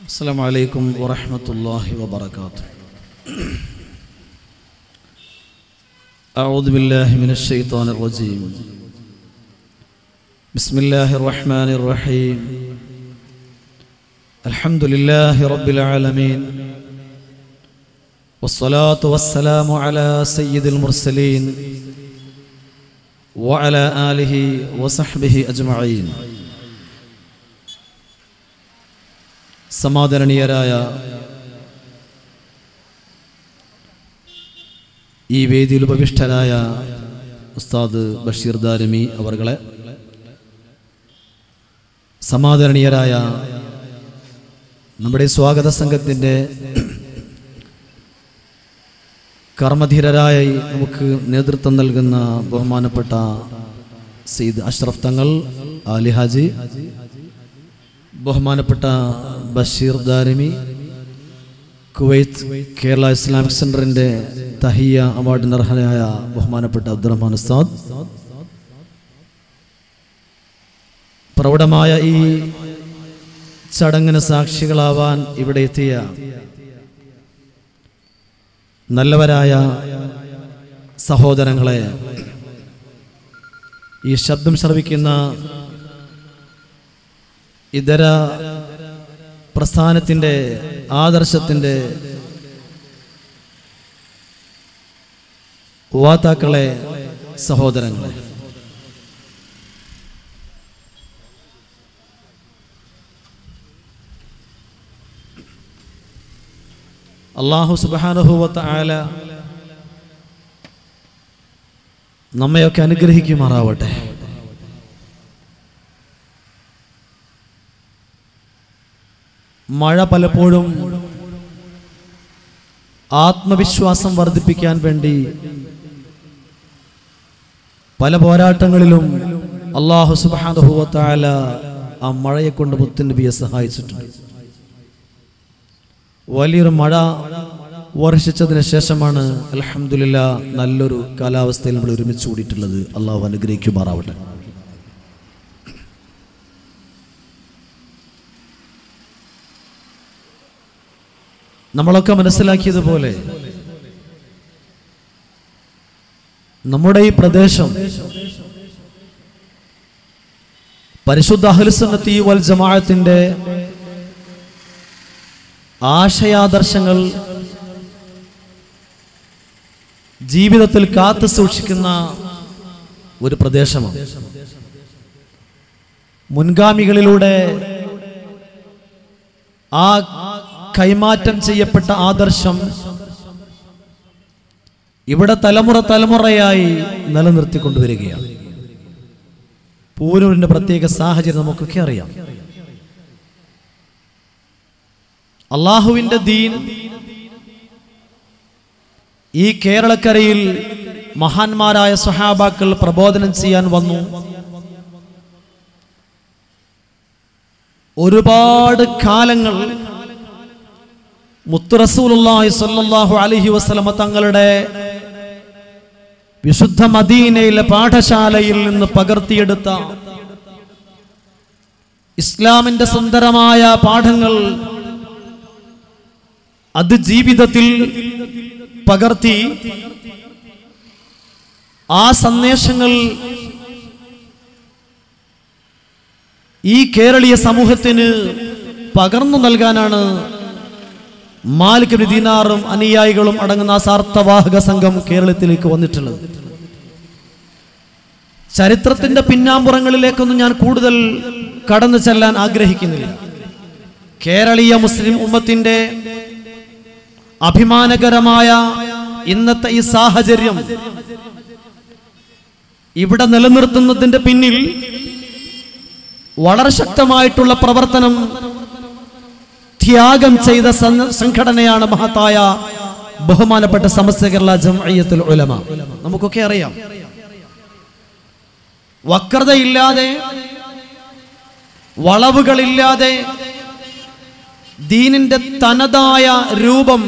السلام عليكم ورحمة الله وبركاته أعوذ بالله من الشيطان الرجيم بسم الله الرحمن الرحيم الحمد لله رب العالمين والصلاة والسلام على سيد المرسلين وعلى آله وصحبه أجمعين സമാദരണീയരായ ഈ വേദിയിൽ ഉപവിഷ്ടരായ ഉസ്താദ് ബഷീർ ദാരമി അവർകളെ സമാദരണീയരായ നമ്മുടെ സ്വാഗത സംഘത്തിൻ്റെ കർമ്മധീരരായി നമുക്ക് നേതൃത്വം നൽകുന്ന ബഹുമാനപ്പെട്ട സെയ്ദ് അഷ്റഫ് തങ്ങൾ ആലി ഹാജി ബഹുമാനപ്പെട്ട ബഷീർ ദാരിമി കുവൈത്ത് കേരള ഇസ്ലാമിക് സെന്ററിന്റെ തഹിയ അവാർഡിന് അർഹനായ ബഹുമാനപ്പെട്ട അബ്ദുറഹ്മാൻ ഉസ്താദ് പ്രൗഢമായ ഈ ചടങ്ങിന് സാക്ഷികളാവാൻ ഇവിടെ എത്തിയ നല്ലവരായ സഹോദരങ്ങളെ ഈ ശബ്ദം ശ്രവിക്കുന്ന ഇതര പ്രസ്ഥാനത്തിൻ്റെ ആദർശത്തിൻ്റെ വാതാക്കളെ സഹോദരങ്ങളെ അള്ളാഹു സുബാനുഭൂവത്ത ആല നമ്മയൊക്കെ അനുഗ്രഹിക്കുമാറാവട്ടെ മഴ പലപ്പോഴും ആത്മവിശ്വാസം വർദ്ധിപ്പിക്കാൻ വേണ്ടി പല പോരാട്ടങ്ങളിലും അള്ളാഹു സുബാനുഭൂവത്തായ ആ മഴയെ കൊണ്ട് മുത്തൻ നബിയെ സഹായിച്ചിട്ടുണ്ട് വലിയൊരു മഴ വർഷിച്ചതിന് ശേഷമാണ് അലഹമില്ല നല്ലൊരു കാലാവസ്ഥയിൽ നമ്മൾ ഒരുമിച്ച് കൂടിയിട്ടുള്ളത് അള്ളാഹു അനുഗ്രഹിക്കുമാറാവട്ടെ നമ്മളൊക്കെ മനസ്സിലാക്കിയതുപോലെ നമ്മുടെ ഈ പ്രദേശം പരിശുദ്ധ അഹ്ലുസന്നത്തി വൽ ജമാഅത്തിന്റെ ആശയാദർശങ്ങൾ ജീവിതത്തിൽ കാത്തു സൂക്ഷിക്കുന്ന ഒരു പ്രദേശമാണ് മുൻഗാമികളിലൂടെ ആ കൈമാറ്റം ചെയ്യപ്പെട്ട ആദർശം ഇവിടെ തലമുറ തലമുറയായി നിലനിർത്തിക്കൊണ്ടുവരികയാണ് പൂരൂരിന്റെ പ്രത്യേക സാഹചര്യം നമുക്കൊക്കെ അറിയാം അള്ളാഹുവിന്റെ ദീൻ ഈ കേരളക്കരയിൽ മഹാന്മാരായ സ്വഹാബാക്കൾ പ്രബോധനം ചെയ്യാൻ വന്നു ഒരുപാട് കാലങ്ങൾ മുത്തുറസൂലുള്ളാഹി സ്വല്ലല്ലാഹു അലൈഹി വസല്ലമ തങ്ങളുടെ വിശുദ്ധ മദീനയിലെ പാഠശാലയിൽ നിന്ന് പകർത്തിയെടുത്ത ഇസ്ലാമിന്റെ സുന്ദരമായ പാഠങ്ങൾ അത് ജീവിതത്തിൽ പകർത്തി ആ സന്ദേശങ്ങൾ ഈ കേരളീയ സമൂഹത്തിന് പകർന്നു നൽകാനാണ് മാലിക് ദീനാറും അനുയായികളും അടങ്ങുന്ന ആ സാർത്ഥവാഹക സംഘം കേരളത്തിലേക്ക് വന്നിട്ടുള്ളത് ചരിത്രത്തിന്റെ പിന്നാമ്പുറങ്ങളിലേക്കൊന്നും ഞാൻ കൂടുതൽ കടന്നു ചെല്ലാൻ ആഗ്രഹിക്കുന്നില്ല കേരളീയ മുസ്ലിം ഉമ്മത്തിന്റെ അഭിമാനകരമായ ഇന്നത്തെ ഈ സാഹചര്യം ഇവിടെ നിലനിർത്തുന്നതിന്റെ പിന്നിൽ വളരെ ശക്തമായിട്ടുള്ള പ്രവർത്തനം ത്യാഗം ചെയ്ത സംഘടനയാണ് മഹത്തായ ബഹുമാനപ്പെട്ട സമസ്ത കേരള ജംഅയ്യത്തുൽ ഉലമ നമുക്കൊക്കെ അറിയാം വക്രതയില്ലാതെ വളവുകളില്ലാതെ ദീനിന്റെ തനതായ രൂപം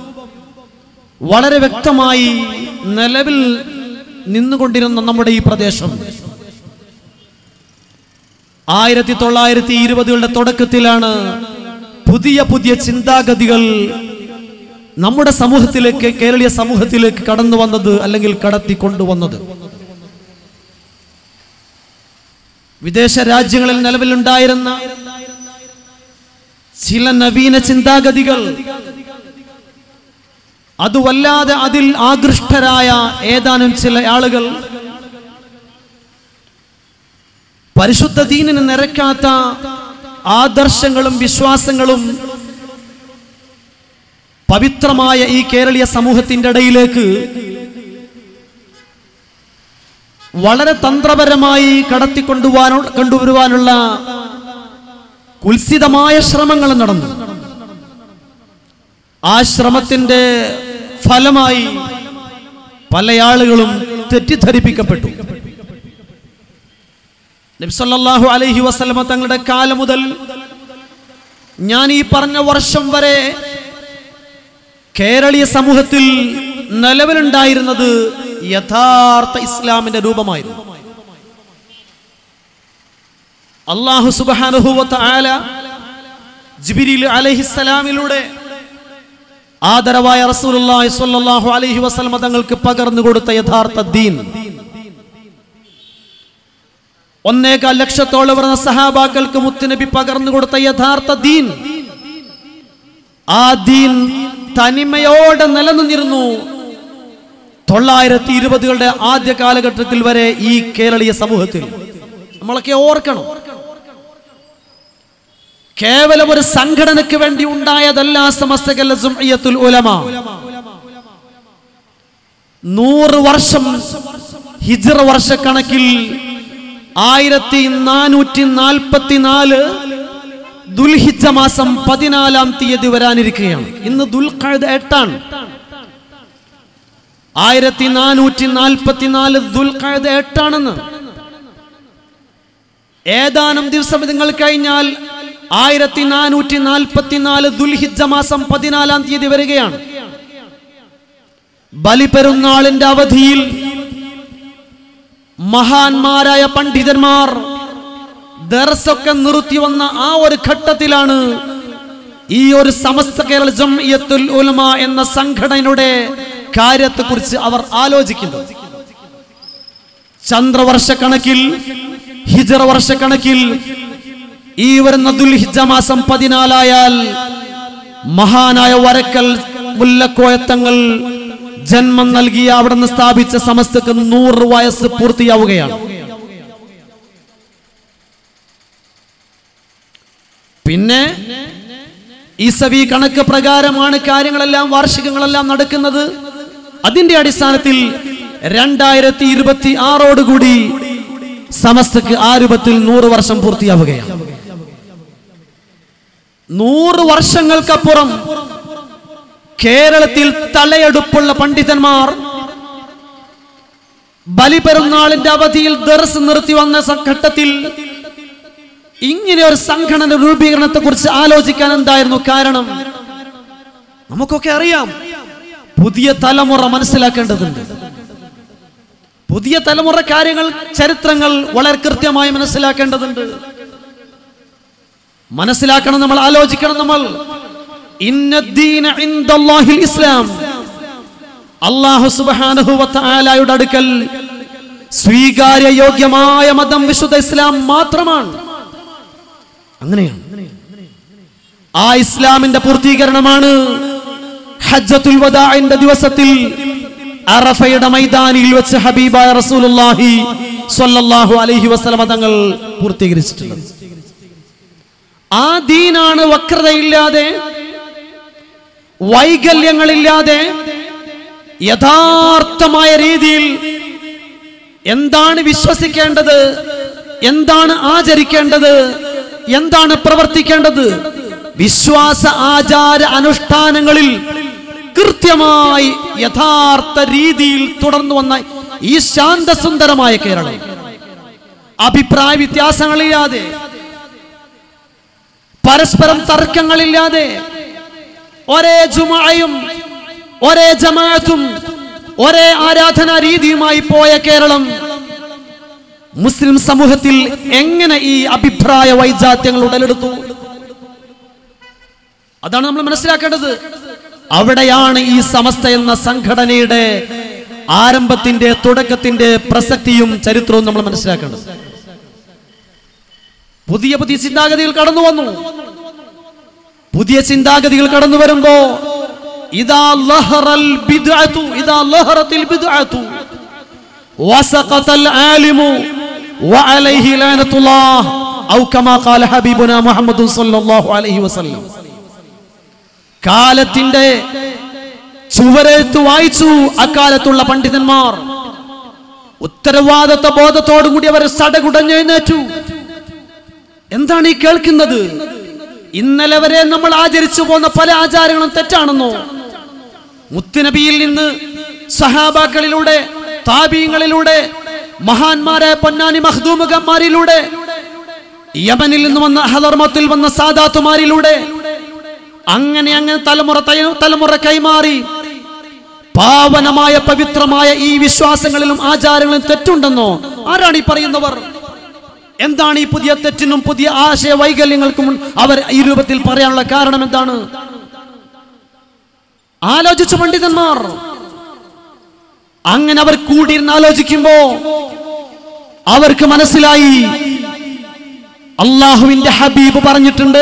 വളരെ വ്യക്തമായി നിലവിൽ നിന്നുകൊണ്ടിരുന്ന നമ്മുടെ ഈ പ്രദേശം ആയിരത്തി തൊള്ളായിരത്തി ഇരുപതുകളുടെ തുടക്കത്തിലാണ് പുതിയ പുതിയ ചിന്താഗതികൾ നമ്മുടെ സമൂഹത്തിലേക്ക് കേരളീയ സമൂഹത്തിലേക്ക് കടന്നു വന്നത് അല്ലെങ്കിൽ കടത്തി കൊണ്ടുവന്നത് വിദേശ രാജ്യങ്ങളിൽ നിലവിലുണ്ടായിരുന്ന ചില നവീന ചിന്താഗതികൾ അതുവല്ലാതെ അതിൽ ആകൃഷ്ടരായ ഏതാനും ചില ആളുകൾ പരിശുദ്ധ ദീനിന് നിരക്കാത്ത ആദർശങ്ങളും വിശ്വാസങ്ങളും പവിത്രമായ ഈ കേരളീയ സമൂഹത്തിന്റെ ഇടയിലേക്ക് വളരെ തന്ത്രപരമായി കടത്തിക്കൊണ്ടുപോകാനോ കൊണ്ടുവരുവാനുള്ള കുൽസിതമായ ശ്രമങ്ങൾ നടന്നു ആ ശ്രമത്തിന്റെ ഫലമായി പല ആളുകളും തെറ്റിദ്ധരിപ്പിക്കപ്പെട്ടു നബ്സല്ലാഹു അലൈഹി വസല്ലമ തങ്ങളുടെ കാലം മുതൽ ഞാൻ ഈ പറഞ്ഞ വർഷം വരെ കേരളീയ സമൂഹത്തിൽ നിലവിലുണ്ടായിരുന്നത് യഥാർത്ഥ ഇസ്ലാമിന്റെ രൂപമായിരുന്നു അള്ളാഹു സുബാനുഹൂവത്ത് ആല ജിബിരിൽ അലഹിസ്സലാമിലൂടെ ആദരവായ റസൂലുള്ളാഹി സ്വല്ലല്ലാഹു അലൈഹി വസല്ലമ തങ്ങൾക്ക് പകർന്നു കൊടുത്ത യഥാർത്ഥ ദീൻ ഒന്നേകാൽ ലക്ഷത്തോളം വരുന്ന സഹാബാക്കൾക്ക് മുത്തുനബി പകർന്നു കൊടുത്ത യഥാർത്ഥ ദീൻ ആ ദീൻ തനിമയോടെ നിലനിന്നിരുന്നു തൊള്ളായിരത്തി ഇരുപതുകളുടെ ആദ്യ കാലഘട്ടത്തിൽ വരെ ഈ കേരളീയ സമൂഹത്തിൽ നമ്മളൊക്കെ ഓർക്കണം കേവലം ഒരു സംഘടനയ്ക്ക് വേണ്ടി ഉണ്ടായതല്ല സമസ്ത കേരള ജംഇയ്യത്തുൽ ഉലമ നൂറ് വർഷം ഹിജ്റ വർഷക്കണക്കിൽ ആയിരത്തി നാനൂറ്റി നാൽപ്പത്തി നാല് ദുൽഹിജ മാസം പതിനാലാം തീയതി വരാനിരിക്കുകയാണ് ഇന്ന് ദുൽഖഅദ എട്ടാണ് ആയിരത്തി നാനൂറ്റി നാൽപ്പത്തി നാല് ദുൽഖഅദ എട്ടാണെന്ന് ഏതാനും ദിവസം നിങ്ങൾ കഴിഞ്ഞാൽ ആയിരത്തി നാനൂറ്റി നാൽപ്പത്തി നാല് ദുൽഹിജ മാസം പതിനാലാം തീയതി വരികയാണ് ബലിപെരുന്നാളിന്റെ അവധിയിൽ മഹാന്മാരായ പണ്ഡിതന്മാർ ദർസൊക്കെ നിർത്തി വന്ന ആ ഒരു ഘട്ടത്തിലാണ് ഈ ഒരു സമസ്ത കേരള ജംഇയ്യത്തുൽ ഉലമ എന്ന സംഘടനയുടെ കാര്യത്തെക്കുറിച്ച് അവർ ആലോചിക്കുന്നത് ചന്ദ്രവർഷക്കണക്കിൽ ഹിജറ വർഷക്കണക്കിൽ ഈ വരുന്ന ദുൽഹിജ മാസം പതിനാലായാൽ മഹാനായ വരക്കൽ മുല്ലക്കോയത്തങ്ങൾ ജന്മം നൽകിയ അവിടുന്ന് സ്ഥാപിച്ച സമസ്തക്ക് നൂറ് വയസ്സ് പൂർത്തിയാവുകയാണ് പിന്നെ ഈസവി കണക്ക് പ്രകാരമാണ് കാര്യങ്ങളെല്ലാം വാർഷികങ്ങളെല്ലാം നടക്കുന്നത് അതിന്റെ അടിസ്ഥാനത്തിൽ രണ്ടായിരത്തി ഇരുപത്തി ആറോടുകൂടി സമസ്തക്ക് ആ രൂപത്തിൽ നൂറ് വർഷം പൂർത്തിയാവുകയാണ് നൂറ് വർഷങ്ങൾക്കപ്പുറം കേരളത്തിൽ തലയെടുപ്പുള്ള പണ്ഡിതന്മാർ ബലിപെരുന്നാളിന്റെ അവധിയിൽ ദർസ് നിർത്തി വന്ന സ- ഘട്ടത്തിൽ ഇങ്ങനെ ഒരു സംഘടന രൂപീകരണത്തെ കുറിച്ച് ആലോചിക്കാൻ എന്തായിരുന്നു കാരണം നമുക്കൊക്കെ അറിയാം പുതിയ തലമുറ മനസ്സിലാക്കേണ്ടതുണ്ട് പുതിയ തലമുറ കാര്യങ്ങൾ ചരിത്രങ്ങൾ വളരെ കൃത്യമായി മനസ്സിലാക്കേണ്ടതുണ്ട് മനസ്സിലാക്കണം നമ്മൾ ആലോചിക്കണം നമ്മൾ ഇന്നദ്ദീന ഇൻദല്ലാഹിൽ ഇസ്ലാം അല്ലാഹു സുബ്ഹാനഹു വ തആലയുടെ അടുക്കൽ സ്വീകാര്യ യോഗ്യമായ മതം വിശുദ്ധ ഇസ്ലാം മാത്രമാണ് അങ്ങനെയാണ് ആ ഇസ്ലാമിന്റെ പൂർത്തീകരണമാണ് ഹജ്ജത്തുൽ വദാഇന്റെ ദിവസത്തിൽ അറഫയുടെ മൈതാനിയിൽ വെച്ച് ഹബീബായ റസൂലുള്ളാഹി സ്വല്ലല്ലാഹു അലൈഹി വസല്ലമ തങ്ങൾ പൂർത്തീകരിച്ചിട്ടുള്ളത് ആ ദീനാണ് വക്രതയില്ലാതെ വൈകല്യങ്ങളില്ലാതെ യഥാർത്ഥമായ രീതിയിൽ എന്താണ് വിശ്വസിക്കേണ്ടത് എന്താണ് ആചരിക്കേണ്ടത് എന്താണ് പ്രവർത്തിക്കേണ്ടത് വിശ്വാസ ആചാര അനുഷ്ഠാനങ്ങളിൽ കൃത്യമായി യഥാർത്ഥ രീതിയിൽ തുടർന്നു വന്ന ഈ ശാന്തസുന്ദരമായ കേരളം അഭിപ്രായ വ്യത്യാസങ്ങളില്ലാതെ പരസ്പരം തർക്കങ്ങളില്ലാതെ ഒരേ ജുമയും ഒരേ ജമാഅത്തും ഒരേ ആരാധനാ രീതിയുമായി പോയ കേരളം മുസ്ലിം സമൂഹത്തിൽ എങ്ങനെ ഈ അഭിപ്രായ വൈജാത്യങ്ങൾ ഉടലെടുത്തു അതാണ് നമ്മൾ മനസ്സിലാക്കേണ്ടത് അവിടെയാണ് ഈ സമസ്ത എന്ന സംഘടനയുടെ ആരംഭത്തിന്റെ തുടക്കത്തിന്റെ പ്രസക്തിയും ചരിത്രവും നമ്മൾ മനസ്സിലാക്കേണ്ടത് പുതിയ പുതിയ ചിന്താഗതികൾ കടന്നു വന്നു പുതിയ ചിന്താഗതികൾ കടന്നു വരുമ്പോ ഇതാ ലഹറൽ ബിദ്അതു ഇതാ ലഹറത്തിൽ ബിദ്അതു വസഖതൽ ആലിമു വഅലൈഹി ലഅനത്തുല്ലാഹ് ഔ കമാ ഖാല ഹബീബുനാ മുഹമ്മദ് സല്ലല്ലാഹു അലൈഹി വസല്ലം കാലത്തിന്റെ ചുവരെഴുത്ത് വായിച്ചു അക്കാലത്തുള്ള പണ്ഡിതന്മാർ ഉത്തരവാദിത്വ ബോധത്തോടുകൂടി അവർ സടകുടഞ്ഞെഴുന്നേറ്റു എന്താണ് ഈ കേൾക്കുന്നത് ഇന്നലെ വരെ നമ്മൾ ആചരിച്ചു പോന്ന പല ആചാരങ്ങളും തെറ്റാണെന്നോ മുത്തുനബിയിൽ നിന്ന് സഹാബാക്കളിലൂടെ താപീയങ്ങളിലൂടെ മഹാന്മാരായ പൊന്നാനി മഹ്ദൂമുഖന്മാരിലൂടെ യമനിൽ നിന്ന് വന്ന ഹലർമത്തിൽ വന്ന സാദാത്തുമാരിലൂടെ അങ്ങനെ അങ്ങനെ തലമുറ തയ- തലമുറ കൈമാറി പാവനമായ പവിത്രമായ ഈ വിശ്വാസങ്ങളിലും ആചാരങ്ങളിലും തെറ്റുണ്ടെന്നോ ആരാണ് ഈ പറയുന്നവർ എന്താണ് ഈ പുതിയ തെറ്റിനും പുതിയ ആശയ വൈകല്യങ്ങൾക്കും അവർ ഈ രൂപത്തിൽ പറയാനുള്ള കാരണം എന്താണ് ആലോചിച്ചു പണ്ഡിതന്മാർ അങ്ങനെ അവർ കൂടിയിരുന്ന് ആലോചിക്കുമ്പോ അവർക്ക് മനസ്സിലായി അള്ളാഹുവിന്റെ ഹബീബ് പറഞ്ഞിട്ടുണ്ട്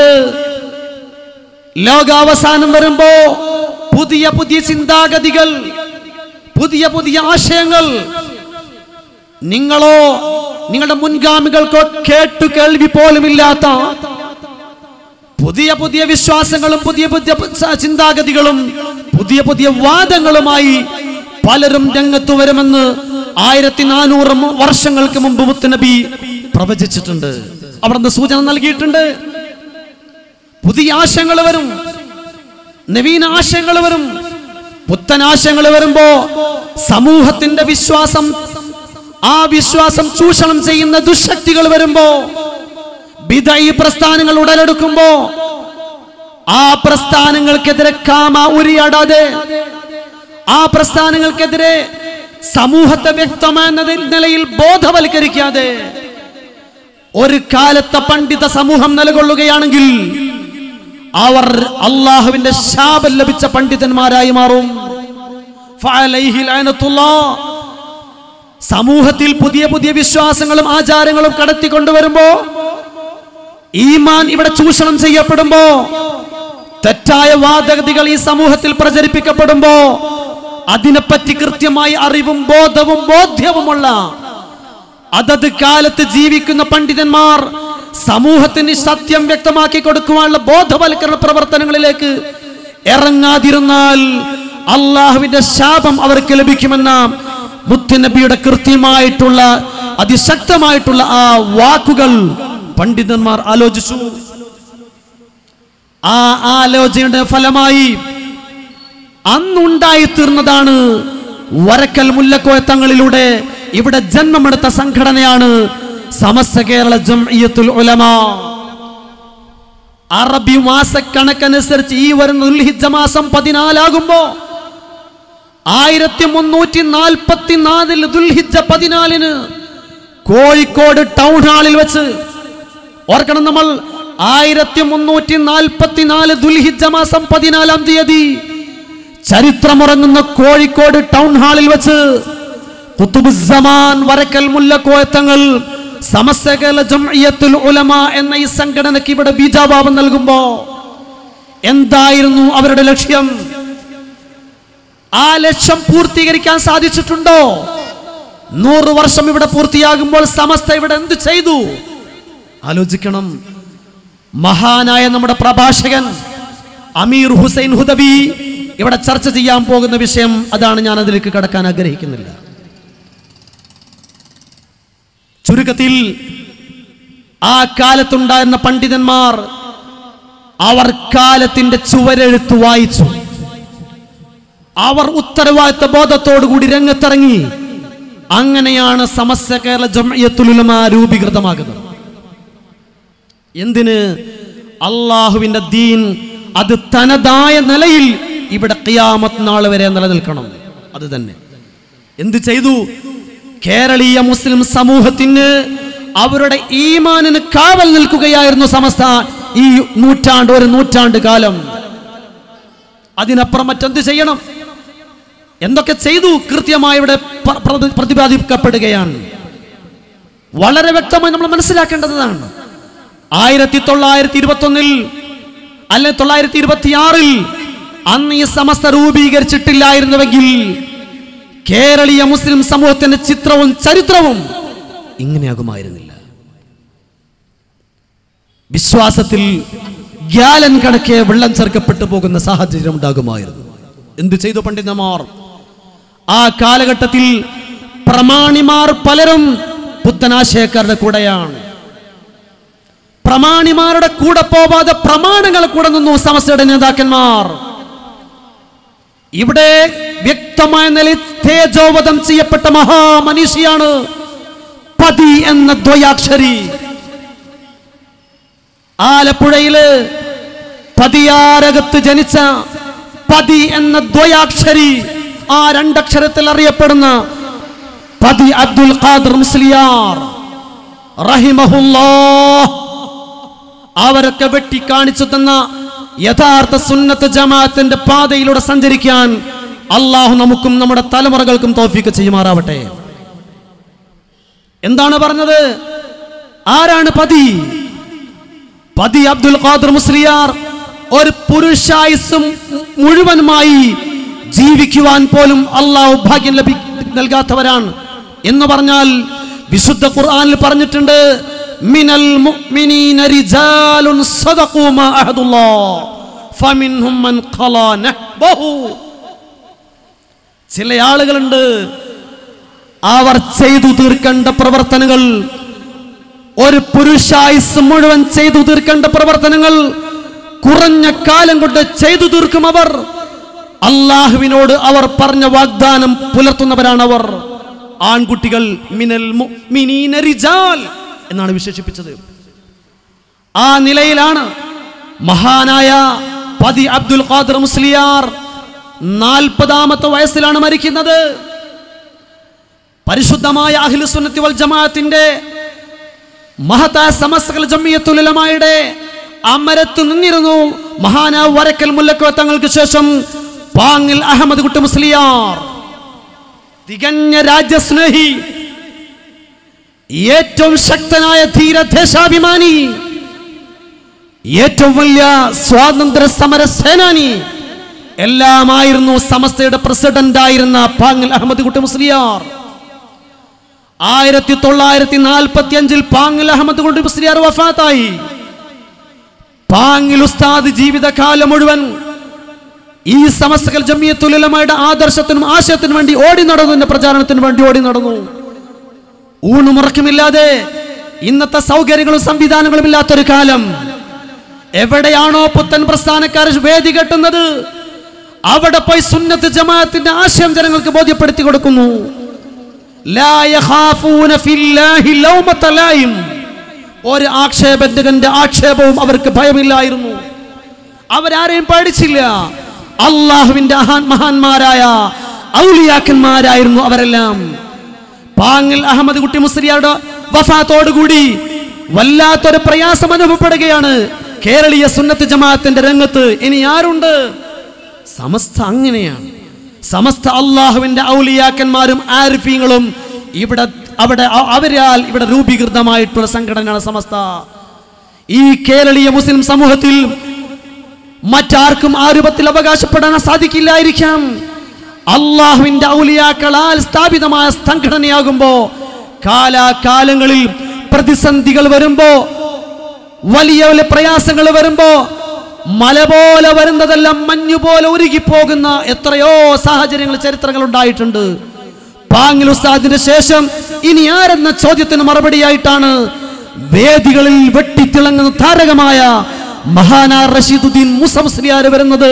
ലോകാവസാനം വരുമ്പോ പുതിയ പുതിയ ചിന്താഗതികൾ പുതിയ പുതിയ ആശയങ്ങൾ നിങ്ങളോ നിങ്ങളുടെ മുൻഗാമികൾക്കോ കേട്ടു കേൾവി പോലുമില്ലാത്ത പുതിയ പുതിയ വിശ്വാസങ്ങളും പുതിയ പുതിയ സ- ചിന്താഗതികളും പുതിയ പുതിയ വാദങ്ങളുമായി പലരും രംഗത്ത് വരുമെന്ന് ആയിരത്തി നാനൂറ് മു- വർഷങ്ങൾക്ക് മുമ്പ് മുത്തുനബി പ്രവചിച്ചിട്ടുണ്ട് അവിടുന്ന് സൂചന നൽകിയിട്ടുണ്ട് പുതിയ ആശയങ്ങൾ വരും നവീന ആശയങ്ങൾ വരും പുത്തൻ ആശയങ്ങൾ വരുമ്പോ സമൂഹത്തിന്റെ വിശ്വാസം ആ വിശ്വാസം ചൂഷണം ചെയ്യുന്ന ദുശക്തികൾ വരുമ്പോ ബിദഈ പ്രസ്ഥാനങ്ങൾ ഉടലെടുക്കുമ്പോ ആ പ്രസ്ഥാനങ്ങൾക്കെതിരെ കാമ ഉരിയാടാതെ ആ പ്രസ്ഥാനങ്ങൾക്കെതിരെ സമൂഹത്തെ വ്യക്തമായ എന്ന നിലയിൽ ബോധവൽക്കരിക്കാതെ ഒരു കാലത്തെ പണ്ഡിത സമൂഹം നിലകൊള്ളുകയാണെങ്കിൽ അവർ അള്ളാഹുവിന്റെ ശാപം ലഭിച്ച പണ്ഡിതന്മാരായി മാറും ഫഅലൈഹി ലഅനത്തുല്ലാഹ്. സമൂഹത്തിൽ പുതിയ പുതിയ വിശ്വാസങ്ങളും ആചാരങ്ങളും കടത്തിക്കൊണ്ടുവരുമ്പോ ഈമാൻ ഇവിടെ ചൂഷണം ചെയ്യപ്പെടുമ്പോ തെറ്റായ വാദഗതികൾ ഈ സമൂഹത്തിൽ പ്രചരിപ്പിക്കപ്പെടുമ്പോ അതിനെപ്പറ്റി കൃത്യമായി അറിവും ബോധവും ബോധ്യവുമുള്ള അതത് കാലത്ത് ജീവിക്കുന്ന പണ്ഡിതന്മാർ സമൂഹത്തിന് സത്യം വ്യക്തമാക്കി കൊടുക്കുവാനുള്ള ബോധവൽക്കരണ പ്രവർത്തനങ്ങളിലേക്ക് ഇറങ്ങാതിരുന്നാൽ അള്ളാഹുവിന്റെ ശാപം അവർക്ക് ലഭിക്കുമെന്ന മുത്തുനബിയുടെ കൃത്യമായിട്ടുള്ള അതിശക്തമായിട്ടുള്ള ആ വാക്കുകൾ പണ്ഡിതന്മാർ ആലോചിച്ചു ആ ആലോചനയുടെ ഫലമായി അന്നുണ്ടായി തീർന്നതാണ് വരക്കൽ മുല്ലക്കോയ തങ്ങളിലൂടെ ഇവിടെ ജന്മമെടുത്ത സംഘടനയാണ് സമസ്ത കേരള ജംഇയ്യത്തുൽ ഉലമ അറബി മാസക്കണക്കനുസരിച്ച് ഈ വരുന്ന ദുൽഹിജ്ജ മാസം പതിനാലാകുമ്പോ ആയിരത്തി മുന്നൂറ്റി നാൽപ്പത്തി നാലിൽ ദുൽഹിജ്ജ പതിനാലിന് കോഴിക്കോട് ടൗൺ ഹാളിൽ വെച്ച് ഓർക്കണം നമ്മൾ ആയിരത്തി മുന്നൂറ്റി നാൽപ്പത്തി നാല് ദുൽഹിജ്ജ മാസം പതിനാലാം തീയതി ചരിത്രമുറങ്ങുന്ന കോഴിക്കോട് ടൗൺ ഹാളിൽ വെച്ച് കുത്തുബുസമാൻ വരക്കൽ മുല്ലക്കോയത്തങ്ങൾ സമസ്ത കേരള ജംഇയ്യത്തുൽ ഉലമ എന്ന ഈ സംഘടനയ്ക്ക് ഇവിടെ ബീജാഭാവം നൽകുമ്പോ എന്തായിരുന്നു അവരുടെ ലക്ഷ്യം ആ ലക്ഷ്യം പൂർത്തീകരിക്കാൻ സാധിച്ചിട്ടുണ്ടോ നൂറ് വർഷം ഇവിടെ പൂർത്തിയാകുമ്പോൾ സമസ്ത ഇവിടെ എന്ത് ചെയ്തു ആലോചിക്കണം മഹാനായ നമ്മുടെ പ്രഭാഷകൻ അമീർ ഹുസൈൻ ഹുദബി ഇവിടെ ചർച്ച ചെയ്യാൻ പോകുന്ന വിഷയം അതാണ് ഞാൻ അതിലേക്ക് കടക്കാൻ ആഗ്രഹിക്കുന്നില്ല ചുരുക്കത്തിൽ ആ കാലത്തുണ്ടായിരുന്ന പണ്ഡിതന്മാർ അവർ കാലത്തിന്റെ ചുവരെഴുത്ത് വായിച്ചു അവർ ഉത്തരവാദിത്ത ബോധത്തോടുകൂടി രംഗത്തിറങ്ങി അങ്ങനെയാണ് സമസ്ത കേരള ജംഇയ്യത്തുൽ ഉലമ രൂപീകൃതമാകുന്നത് എന്തിന് അള്ളാഹുവിന്റെ ദീൻ അത് തനതായ നിലയിൽ ഇവിടെ ഖിയാമത്ത് നാൾ വരെ നിലനിൽക്കണം അത് തന്നെ എന്ത് ചെയ്തു കേരളീയ മുസ്ലിം സമൂഹത്തിന് അവരുടെ ഈമാനിന് കാവൽ നിൽക്കുകയായിരുന്നു സമസ്ത ഈ നൂറ്റാണ്ട് ഒരു നൂറ്റാണ്ട് കാലം അതിനപ്പുറം മറ്റെന്ത് ചെയ്യണം എന്തൊക്കെ ചെയ്തു കൃത്യമായി ഇവിടെ പ്ര- പ്രതി- പ്രതിപാദിക്കപ്പെടുകയാണ് വളരെ വ്യക്തമായി നമ്മൾ മനസ്സിലാക്കേണ്ടതാണ് ആയിരത്തി തൊള്ളായിരത്തി ഇരുപത്തി ഒന്നിൽ അല്ലെ തൊള്ളായിരത്തി ഇരുപത്തിയാറിൽ അന്ന് ഈ സമസ്ത രൂപീകരിച്ചിട്ടില്ലായിരുന്നുവെങ്കിൽ കേരളീയ മുസ്ലിം സമൂഹത്തിന്റെ ചിത്രവും ചരിത്രവും ഇങ്ങനെയാകുമായിരുന്നില്ല വിശ്വാസത്തിൽ ഗ്യാലൻ കണക്കെ വെള്ളം ചേർക്കപ്പെട്ടു പോകുന്ന സാഹചര്യം ഉണ്ടാകുമായിരുന്നു എന്തു ചെയ്തു പണ്ഡിതന്മാർ ആ കാലഘട്ടത്തിൽ പ്രമാണിമാർ പലരും പുത്തനാശയക്കാരുടെ കൂടെയാണ് പ്രമാണിമാരുടെ കൂടെ പോവാതെ പ്രമാണങ്ങളെ കൂടെ നിന്നു സമസ്തയുടെ നേതാക്കന്മാർ ഇവിടെ വ്യക്തമായ നിലയിൽ തേജോവധം ചെയ്യപ്പെട്ട മഹാമനീഷിയാണ് പതി എന്ന ദ്വയാക്ഷരി ആലപ്പുഴയില് പതിയാരകത്ത് ജനിച്ച പതി എന്ന ദ്വയാക്ഷരി ആ രണ്ടക്ഷരത്തിൽ അറിയപ്പെടുന്ന പതി അബ്ദുൽ ഖാദർ മുസ്ലിയാർ റഹിമഹുല്ലാ അവരൊക്കെ വെട്ടി കാണിച്ചു തന്ന യഥാർത്ഥ സുന്നത്ത് ജമാഅത്തിന്റെ പാതയിലൂടെ സഞ്ചരിക്കാൻ അള്ളാഹു നമുക്കും നമ്മുടെ തലമുറകൾക്കും തോഫിക്ക് ചെയ്യുമാറാവട്ടെ എന്താണ് പറഞ്ഞത് ആരാണ് പതി പതി അബ്ദുൽ ഖാദർ മുസ്ലിയാർ ഒരു പുരുഷായുസും മുഴുവനുമായി ജീവിക്കുവാൻ പോലും അള്ളാഹു ഭാഗ്യം ലഭി നൽകാത്തവരാണ് എന്ന് പറഞ്ഞാൽ വിശുദ്ധ ഖുർആനിൽ പറഞ്ഞിട്ടുണ്ട് മിനൽ മുഅ്മിനീന റിജാലുൻ സദഖൂ മാ അഹദുല്ലാഹ് ഫമിൻഹും മൻ ഖലാ നഹ്ബഹു ചില ആളുകളുണ്ട് അവർ ചെയ്തു തീർക്കേണ്ട പ്രവർത്തനങ്ങൾ ഒരു പുരുഷായുസ് മുഴുവൻ ചെയ്തു തീർക്കേണ്ട പ്രവർത്തനങ്ങൾ കുറഞ്ഞ കാലം കൊണ്ട് ചെയ്തു തീർക്കും അവർ അള്ളാഹുവിനോട് അവർ പറഞ്ഞ വാഗ്ദാനം പുലർത്തുന്നവരാണ് അവർ ആൺകുട്ടികൾ മിനൽ മുഅ്മിനീന റിജാൽ എന്നാണ് വിശേഷിപ്പിച്ചത് ആ നിലയിലാണ് മഹാനായ പതി അബ്ദുൽ ഖാദർ മുസ്ലിയാർ നാൽപ്പതാമത്തെ വയസ്സിലാണ് മരിക്കുന്നത് പരിശുദ്ധമായ അഖിലുസുന്നത്തി വൽ ജമാഅത്തിന്റെ മഹത്തായ സമസ്തകൾ ജമ്മിയത്തുലമായുടെ അമരത്ത് നിന്നിരുന്നു മഹാന വരക്കൽ മുല്ലക്കോ തങ്ങൾക്ക് ശേഷം പാങ്ങിൽ അഹമ്മദ് കുട്ടി മുസ്ലിയാർ തികഞ്ഞ രാജ്യസ്നേഹി ഏറ്റവും ശക്തനായ ധീര ദേശാഭിമാനി ഏറ്റവും വലിയ സ്വാതന്ത്ര്യ സമര സേനാനി എല്ലാമായിരുന്നു സമസ്തയുടെ പ്രസിഡന്റ് ആയിരുന്ന പാങ്ങിൽ അഹമ്മദ് കുട്ടി മുസ്ലിയാർ ആയിരത്തി തൊള്ളായിരത്തി നാൽപ്പത്തി അഞ്ചിൽ പാങ്ങിൽ അഹമ്മദ് കുട്ടി മുസ്ലിയാർ വഫാത്തായി പാങ്ങിൽ ഉസ്താദ് ജീവിതകാലം മുഴുവൻ ഈ സമസ്തകൾ ജമിയത്തുലമയുടെ ആദർശത്തിനും ആശയത്തിനും വേണ്ടി ഓടി നടന്നതിന്റെ പ്രചാരണത്തിന് വേണ്ടി ഓടി നടന്നു ഊണുമുറക്കുമില്ലാതെ ഇന്നത്തെ സൗകര്യങ്ങളും സംവിധാനങ്ങളും ഇല്ലാത്തൊരു കാലം എവിടെയാണോ പുത്തൻ പ്രസ്ഥാനക്കാർ വേദി കെട്ടുന്നത് അവിടെ പോയി സുന്നത്ത് ജമാഅത്തിന്റെ ആശയം ജനങ്ങൾക്ക് ബോധ്യപ്പെടുത്തി കൊടുക്കുന്നു ലാ യഖാഫൂന ഫില്ലാഹി ലൗമത ലായിം. ഒരു ആക്ഷേപന്റെ ആക്ഷേപവും അവർക്ക് ഭയമില്ലായിരുന്നു അവരാരെയും പേടിച്ചില്ല അള്ളാഹുവിന്റെ അഹാൻ മഹാന്മാരായ ഔലിയാക്കന്മാരായിരുന്നു അവരെല്ലാം പാങ്ങിൽ അഹമ്മദ് കുട്ടി മുസ്ലിയാരുടെ വഫാത്തോടുകൂടി വല്ലാത്തൊരു പ്രയാസം അനുഭവപ്പെടുകയാണ് കേരളീയ സുന്നത്ത് ജമാഅത്തിന്റെ രംഗത്ത് ഇനി ആരുണ്ട് സമസ്ത അങ്ങനെയാണ് സമസ്ത അള്ളാഹുവിന്റെ ഔലിയാക്കന്മാരും ആരിഫീങ്ങളും ഇവിടെ അവിടെ അ- അവരാൽ ഇവിടെ രൂപീകൃതമായിട്ടുള്ള സംഘടനയാണ് സമസ്ത ഈ കേരളീയ മുസ്ലിം സമൂഹത്തിൽ മറ്റാർക്കും ആ രൂപത്തിൽ അവകാശപ്പെടാൻ സാധിക്കില്ലായിരിക്കാം അള്ളാഹുവിന്റെ ഔലിയാക്കളാൽ സ്ഥാപിതമായ സംഘടനയാകുമ്പോ കാലാകാലങ്ങളിൽ പ്രതിസന്ധികൾ വരുമ്പോ വലിയ വലിയ പ്രയാസങ്ങൾ വരുമ്പോ മല പോലെ വരുന്നതെല്ലാം മഞ്ഞുപോലെ ഉരുകിപ്പോകുന്ന എത്രയോ സാഹചര്യങ്ങൾ ചരിത്രങ്ങൾ ഉണ്ടായിട്ടുണ്ട് പാങ്ങിൽ ഉസ്താദിന് ശേഷം ഇനി ആരെന്ന ചോദ്യത്തിന് മറുപടിയായിട്ടാണ് വേദികളിൽ വെട്ടിത്തിളങ്ങുന്ന താരകമായ മഹാനാ റഷീദുദ്ദീൻ മുസംസ്ലിയാർ വരുന്നത്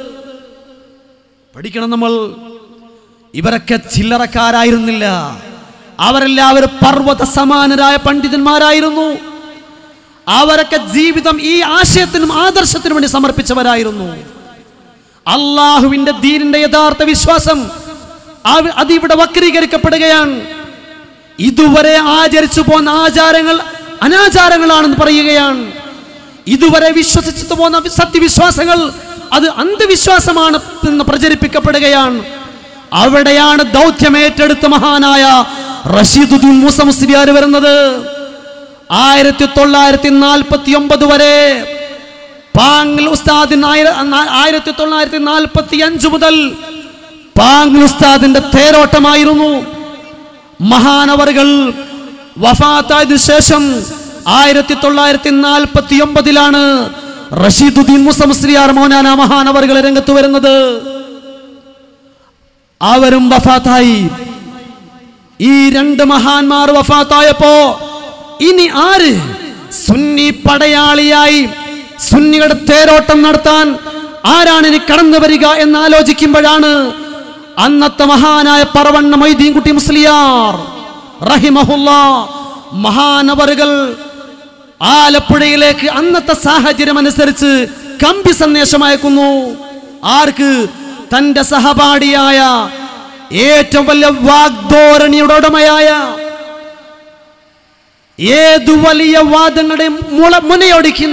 പഠിക്കണം നമ്മൾ ഇവരൊക്കെ ചില്ലറക്കാരായിരുന്നില്ല അവരെല്ലാവരും പർവ്വത സമാനരായ പണ്ഡിതന്മാരായിരുന്നു അവരൊക്കെ ജീവിതം ഈ ആശയത്തിനും ആദർശത്തിനും വേണ്ടി സമർപ്പിച്ചവരായിരുന്നു അള്ളാഹുവിന്റെ ദീനിന്റെ യഥാർത്ഥ വിശ്വാസം അവ- അതിവിടെ വക്രീകരിക്കപ്പെടുകയാണ് ഇതുവരെ ആചരിച്ചു പോന്ന ആചാരങ്ങൾ അനാചാരങ്ങളാണെന്ന് പറയുകയാണ് ഇതുവരെ വിശ്വസിച്ചു പോന്ന സത്യവിശ്വാസങ്ങൾ അത് അന്ധവിശ്വാസമാണ് എന്ന് പ്രചരിപ്പിക്കപ്പെടുകയാണ് അവിടെയാണ് ദൗത്യമേറ്റെടുത്ത മഹാനായ റഷീദുദ്ദീൻ മൂസ മുസ്ലിയാർ വരുന്നത് ആയിരത്തി തൊള്ളായിരത്തി നാൽപ്പത്തി ഒമ്പത് വരെ പാങ്ങിൽ ഉസ്താദിന് ആയിര- നാ- ആയിരത്തി തൊള്ളായിരത്തി നാൽപ്പത്തി അഞ്ച് മുതൽ പാങ്ങിൽ ഉസ്താദിന്റെ തേരോട്ടമായിരുന്നു മഹാനവറുകൾ വഫാത്തായതിനു ശേഷം ആയിരത്തി തൊള്ളായിരത്തി നാൽപ്പത്തി ഒമ്പതിലാണ് റഷീദുദ്ദീൻ മുസമുസ്ലിയാർ മൗനാന മഹാനവറുകൾ രംഗത്ത് വരുന്നത് അവരും വഫാത്തായി ഈ രണ്ട് മഹാന്മാർ വഫാത്തായപ്പോ ഇനി ആര് സുന്നി പടയാളിയായി സുന്നിയുടെ തേരോട്ടം നടത്താൻ ആരാണ് ഇനി കടന്നു വരിക എന്ന് ആലോചിക്കുമ്പോഴാണ് അന്നത്തെ മഹാനായ പറവണ്ണ മൊയ്തീൻകുട്ടി മുസ്ലിയാർ റഹിമഹുല്ല മഹാനവറുകൾ ആലപ്പുഴയിലേക്ക് അന്നത്തെ സാഹചര്യം അനുസരിച്ച് കമ്പി സന്ദേശം അയക്കുന്നു ആർക്ക് തന്റെ സഹപാഠിയായ ഏറ്റവും വലിയ വാഗ്ധോരണിയുടെ ഉടമയായ ഏതു വലിയ വാദങ്ങളുടെയും മുള മുനയൊടിക്കുന്ന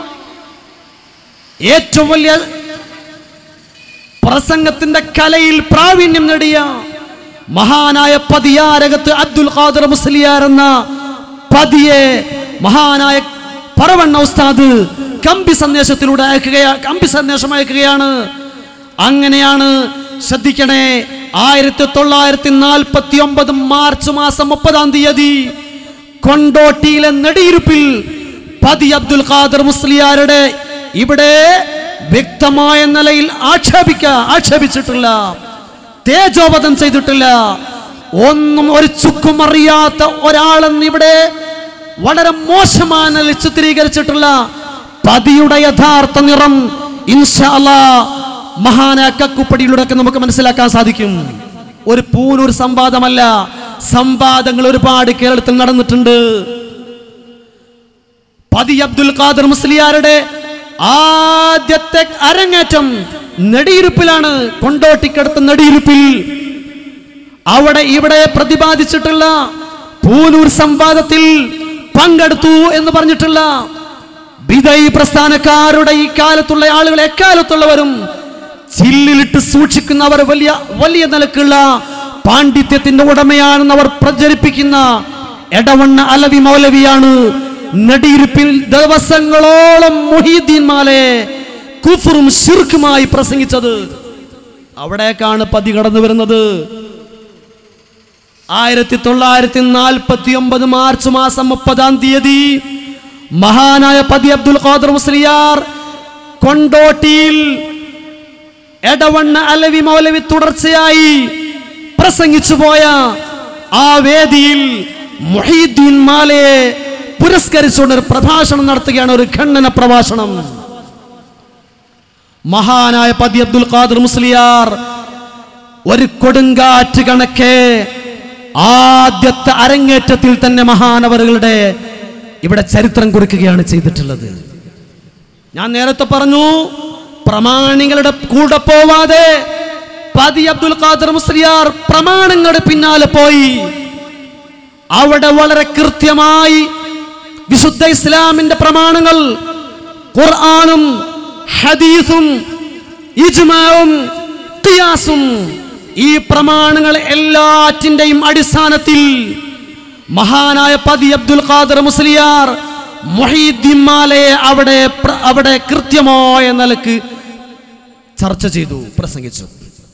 ഏറ്റവും വലിയ പ്രസംഗത്തിന്റെ കലയിൽ പ്രാവീണ്യം നേടിയ മഹാനായ പതിയാരകത്ത് അബ്ദുൽ ഖാദർ മുസ്ലിയാർ എന്ന പതിയെ മഹാനായ പറവണ്ണ ഉസ്താദ് കമ്പി സന്ദേശത്തിലൂടെ അയക്കുകയാ കമ്പി സന്ദേശം അയക്കുകയാണ് അങ്ങനെയാണ് ശ്രദ്ധിക്കണേ ആയിരത്തി തൊള്ളായിരത്തി നാൽപ്പത്തി ഒമ്പത് മാർച്ച് മാസം മുപ്പതാം തീയതി കൊണ്ടോട്ടിയിലെ നെടിയിരുപ്പിൽ പതി അബ്ദുൽ ഖാദർ മുസ്ലിയാരുടെ ഇവിടെ വ്യക്തമായ നിലയിൽ ആക്ഷേപിക്ക ആക്ഷേപിച്ചിട്ടില്ല തേജോവധം ചെയ്തിട്ടില്ല ഒന്നും ഒരു ചുക്കും അറിയാത്ത ഒരാളെന്ന് ഇവിടെ വളരെ മോശമായ നിലയിൽ ചിത്രീകരിച്ചിട്ടുള്ള പതിയുടെ യഥാർത്ഥ നിറം ഇൻഷാ അല്ലാ മഹാനായ കക്കുപ്പടിയിലൂടെ ഒക്കെ നമുക്ക് മനസ്സിലാക്കാൻ സാധിക്കും ഒരു പൂനൂർ സംവാദമല്ല സംവാദങ്ങൾ ഒരുപാട് കേരളത്തിൽ നടന്നിട്ടുണ്ട് പതി അബ്ദുൽ ഖാദർ മുസ്ലിയാരുടെ ആദ്യത്തെ അരങ്ങേറ്റം നെടിയിരുപ്പിലാണ് കൊണ്ടോട്ടിക്കടുത്ത നെടിയിരുപ്പിൽ അവിടെ ഇവിടെ പ്രതിപാദിച്ചിട്ടുള്ള പൂനൂർ സംവാദത്തിൽ പങ്കെടുത്തു എന്ന് പറഞ്ഞിട്ടുള്ള ബിദൈ പ്രസ്ഥാനക്കാരുടെ ഈ കാലത്തുള്ള ആളുകൾ എക്കാലത്തുള്ളവരും ചില്ലിലിട്ട് സൂക്ഷിക്കുന്നവർ വലിയ വലിയ നിലക്കുള്ള പാണ്ഡിത്യത്തിന്റെ ഉടമയാണെന്ന് അവർ പ്രചരിപ്പിക്കുന്ന എടവണ്ണ അലവി മൗലവിയാണ് നെടിയിരുപ്പിൽ ദിവസങ്ങളോളം മുഹീദ്ദീൻ മാലെ കുഫറും ശിർക്കുമായി പ്രസംഗിച്ചത് അവിടേക്കാണ് പതി കടന്നു വരുന്നത് ആയിരത്തി തൊള്ളായിരത്തി നാൽപ്പത്തി ഒമ്പത് മാർച്ച് മാസം മുപ്പതാം തീയതി മഹാനായ പതി അബ്ദുൽ ഖാദർ മുസ്ലിയാർ കൊണ്ടോട്ടിയിൽ എടവണ്ണ അലവി മൗലവി തുടർച്ചയായി പ്രസംഗിച്ചു പോയ ആ വേദിയിൽ മുഹീദ്ദീൻ മാലയെ പുരസ്കരിച്ചുകൊണ്ട് ഒരു പ്രഭാഷണം നടത്തുകയാണ് ഒരു ഖണ്ഡന പ്രഭാഷണം മഹാനായ പതി അബ്ദുൽ ഖാദർ മുസ്ലിയാർ ഒരു കൊടുങ്കാറ്റ് കണക്കെ ആദ്യത്തെ അരങ്ങേറ്റത്തിൽ തന്നെ മഹാനവറുകളുടെ ഇവിടെ ചരിത്രം കുറിക്കുകയാണ് ചെയ്തിട്ടുള്ളത് ഞാൻ നേരത്തെ പറഞ്ഞു പ്രമാണികളുടെ കൂടെ പോവാതെ പതി അബ്ദുൽ ഖാദർ മുസ്ലിയാർ പ്രമാണങ്ങളുടെ പിന്നാലെ പോയി അവിടെ വളരെ കൃത്യമായി വിശുദ്ധ ഇസ്ലാമിന്റെ പ്രമാണങ്ങൾ ഖുർആാനും ഹദീസും ഇജ്മാവും ഖിയാസും ഈ പ്രമാണങ്ങൾ എല്ലാറ്റിന്റെയും അടിസ്ഥാനത്തിൽ മഹാനായ പതി അബ്ദുൽ ഖാദർ മുസ്ലിയാർ മൊഹീദ്ദീൻ മാലയെ അവിടെ പ്ര- അവിടെ കൃത്യമായ നിലക്ക് ചർച്ച ചെയ്തു പ്രസംഗിച്ചു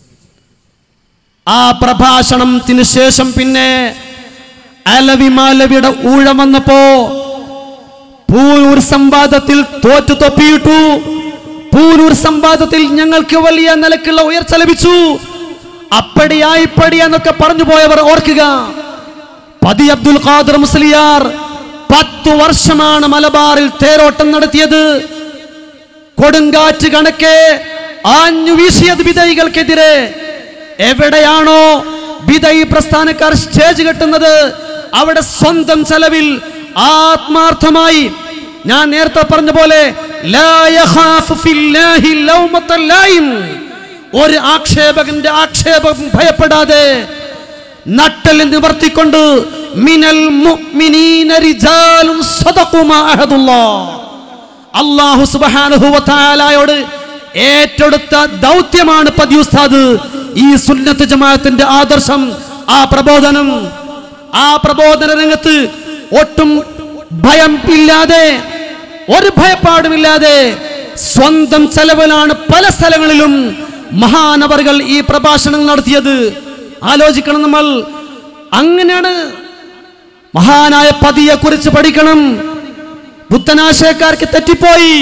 ആ പ്രഭാഷണത്തിന് ശേഷം പിന്നെ അലവി മാലവിയുടെ ഊഴം വന്നപ്പോ പൂനൂർ സംവാദത്തിൽ തോറ്റു തൊപ്പിയിട്ടു പൂനൂർ സംവാദത്തിൽ ഞങ്ങൾക്ക് വലിയ നിലക്കുള്ള ഉയർച്ച ലഭിച്ചു അപ്പടിയാ ഇപ്പടിയാ എന്നൊക്കെ പറഞ്ഞു പോയവർ ഓർക്കുക പതി അബ്ദുൽ ഖാദർ മുസ്ലിയാർ പത്തു വർഷമാണ് മലബാറിൽ തേരോട്ടം നടത്തിയത് കൊടുങ്കാറ്റ് കണക്കെ ആഞ്ഞു വീശിയത് വിധൈകൾക്കെതിരെ എവിടെയാണോ വിധൈ പ്രസ്ഥാനക്കാർ സ്റ്റേജ് കെട്ടുന്നത് അവിടെ സ്വന്തം ചെലവിൽ ആത്മാർത്ഥമായി ഞാൻ നേരത്തെ പറഞ്ഞ പോലെ ലാ യഖാഫു ഫില്ലാഹി ലൗമത്ത ലായിം. ഒരു ആക്ഷേപകന്റെ ആക്ഷേപം ഭയപ്പെടാതെ നട്ടൽ നിവർത്തിക്കൊണ്ട് മിനൽ മുഅ്മിനീന റിജാലുൻ സദഖു മാ അഹദുല്ലാഹ് അള്ളാഹു സുബ്ഹാനഹു വ തആലയോട് ഏറ്റെടുത്ത ദൗത്യമാണ് പതി ഉസ്താദ് ഈ സുന്നത്ത് ജമാഅത്തിന്റെ ആദർശം ആ പ്രബോധനം ആ പ്രബോധന രംഗത്ത് ഒട്ടും ഭയം ഇല്ലാതെ ഒരു ഭയപ്പാടുമില്ലാതെ സ്വന്തം ചെലവിലാണ് പല സ്ഥലങ്ങളിലും മഹാനവറുകൾ ഈ പ്രഭാഷണം നടത്തിയത് ആലോചിക്കണം നമ്മൾ അങ്ങനെയാണ് മഹാനായ പതിയെ കുറിച്ച് പഠിക്കണം ബുദ്ധനാശയക്കാർക്ക് തെറ്റിപ്പോയി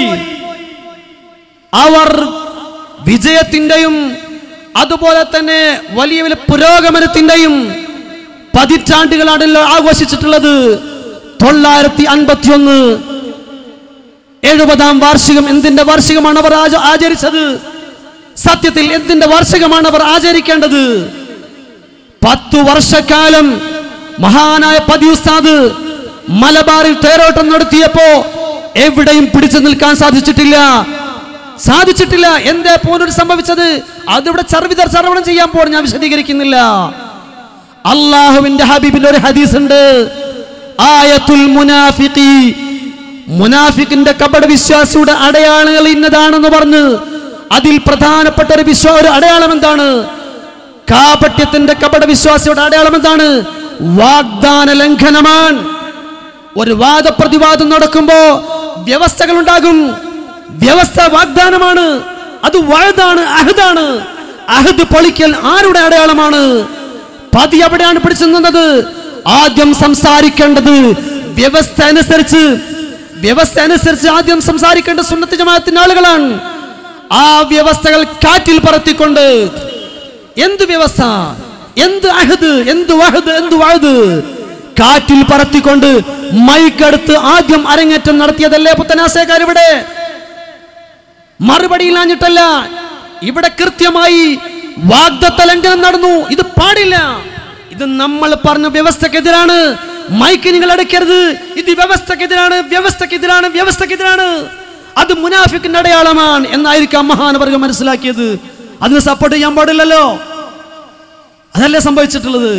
അവർ വിജയത്തിന്റെയും അതുപോലെ തന്നെ വലിയ വലിയ പുരോഗമനത്തിന്റെയും പതിറ്റാണ്ടുകളാണല്ലോ ആഘോഷിച്ചിട്ടുള്ളത് തൊള്ളായിരത്തി അൻപത്തി ഒന്ന് എഴുപതാം വാർഷികം എന്തിന്റെ വാർഷികമാണ് അവർ ആച- ആചരിച്ചത് സത്യത്തിൽ എന്തിന്റെ വാർഷികമാണ് അവർ ആചരിക്കേണ്ടത് പത്തു വർഷക്കാലം മഹാനായ പതി ഉസ്താദ് മലബാറിൽ തേരോട്ടം നടത്തിയപ്പോ എവിടെയും പിടിച്ചു നിൽക്കാൻ സാധിച്ചിട്ടില്ല സാധിച്ചിട്ടില്ല എന്തേ പോലൊരു സംഭവിച്ചത് അതിവിടെ ചർവിതർ ചർവണം ചെയ്യാൻ പോലും ഞാൻ വിശദീകരിക്കുന്നില്ല അള്ളാഹുവിന്റെ ഹബീബിന്റെ ഒരു ഹദീസ് ഉണ്ട് ആയത്തുൽ മുനാഫിഖി മുനാഫിക്കിന്റെ കപട വിശ്വാസിയുടെ അടയാളങ്ങൾ ഇന്നതാണെന്ന് പറഞ്ഞ് അതിൽ പ്രധാനപ്പെട്ട ഒരു വിശ്വാ ഒരു അടയാളം എന്താണ് കാപട്യത്തിന്റെ കപട വിശ്വാസിയുടെ അടയാളം എന്താണ് വാഗ്ദാന ലംഘനമാണ് ഒരു വാദപ്രതിവാദം നടക്കുമ്പോ വ്യവസ്ഥകൾ ഉണ്ടാകും വ്യവസ്ഥ വാഗ്ദാനമാണ് അത് വഴുതാണ് അഹദാണ് അഹദ് പൊളിക്കൽ ആരുടെ അടയാളമാണ് പതി എവിടെയാണ് പിടിച്ചു നിന്നത് ആദ്യം സംസാരിക്കേണ്ടത് വ്യവസ്ഥ അനുസരിച്ച് വ്യവസ്ഥ അനുസരിച്ച് ആദ്യം സംസാരിക്കേണ്ട സുന്നത്ത് ജമാഅത്തിന്റെ ആളുകളാണ് ആ വ്യവസ്ഥകൾ കാറ്റിൽ പറത്തിക്കൊണ്ട് എന്ത് വ്യവസ്ഥ എന്ത് അഹദ് എന്ത് വഹദ് എന്ത് വഹദ് കാറ്റിൽ പറത്തിക്കൊണ്ട് മൈക്കെടുത്ത് ആദ്യം അരങ്ങേറ്റം നടത്തിയതല്ലേ പുത്തനാശയക്കാർ ഇവിടെ മറുപടി ഇല്ലാഞ്ഞിട്ടല്ല ഇവിടെ കൃത്യമായി വാഗ്ദത്ത ലംഘനം നടന്നു ഇത് പാടില്ല ഇത് നമ്മൾ പറഞ്ഞ വ്യവസ്ഥക്കെതിരാണ് മൈക്ക് നിങ്ങൾ അടയ്ക്കരുത് ഇത് വ്യവസ്ഥക്കെതിരാണ് വ്യവസ്ഥക്കെതിരാണ് വ്യവസ്ഥക്കെതിരാണ് അത് മുനാഫിക്കിന്റെ അടയാളമാണ് എന്നായിരിക്കാം മഹാനവർഗം മനസ്സിലാക്കിയത് അതിന് സപ്പോർട്ട് ചെയ്യാൻ പാടില്ലല്ലോ അതല്ലേ സംഭവിച്ചിട്ടുള്ളത്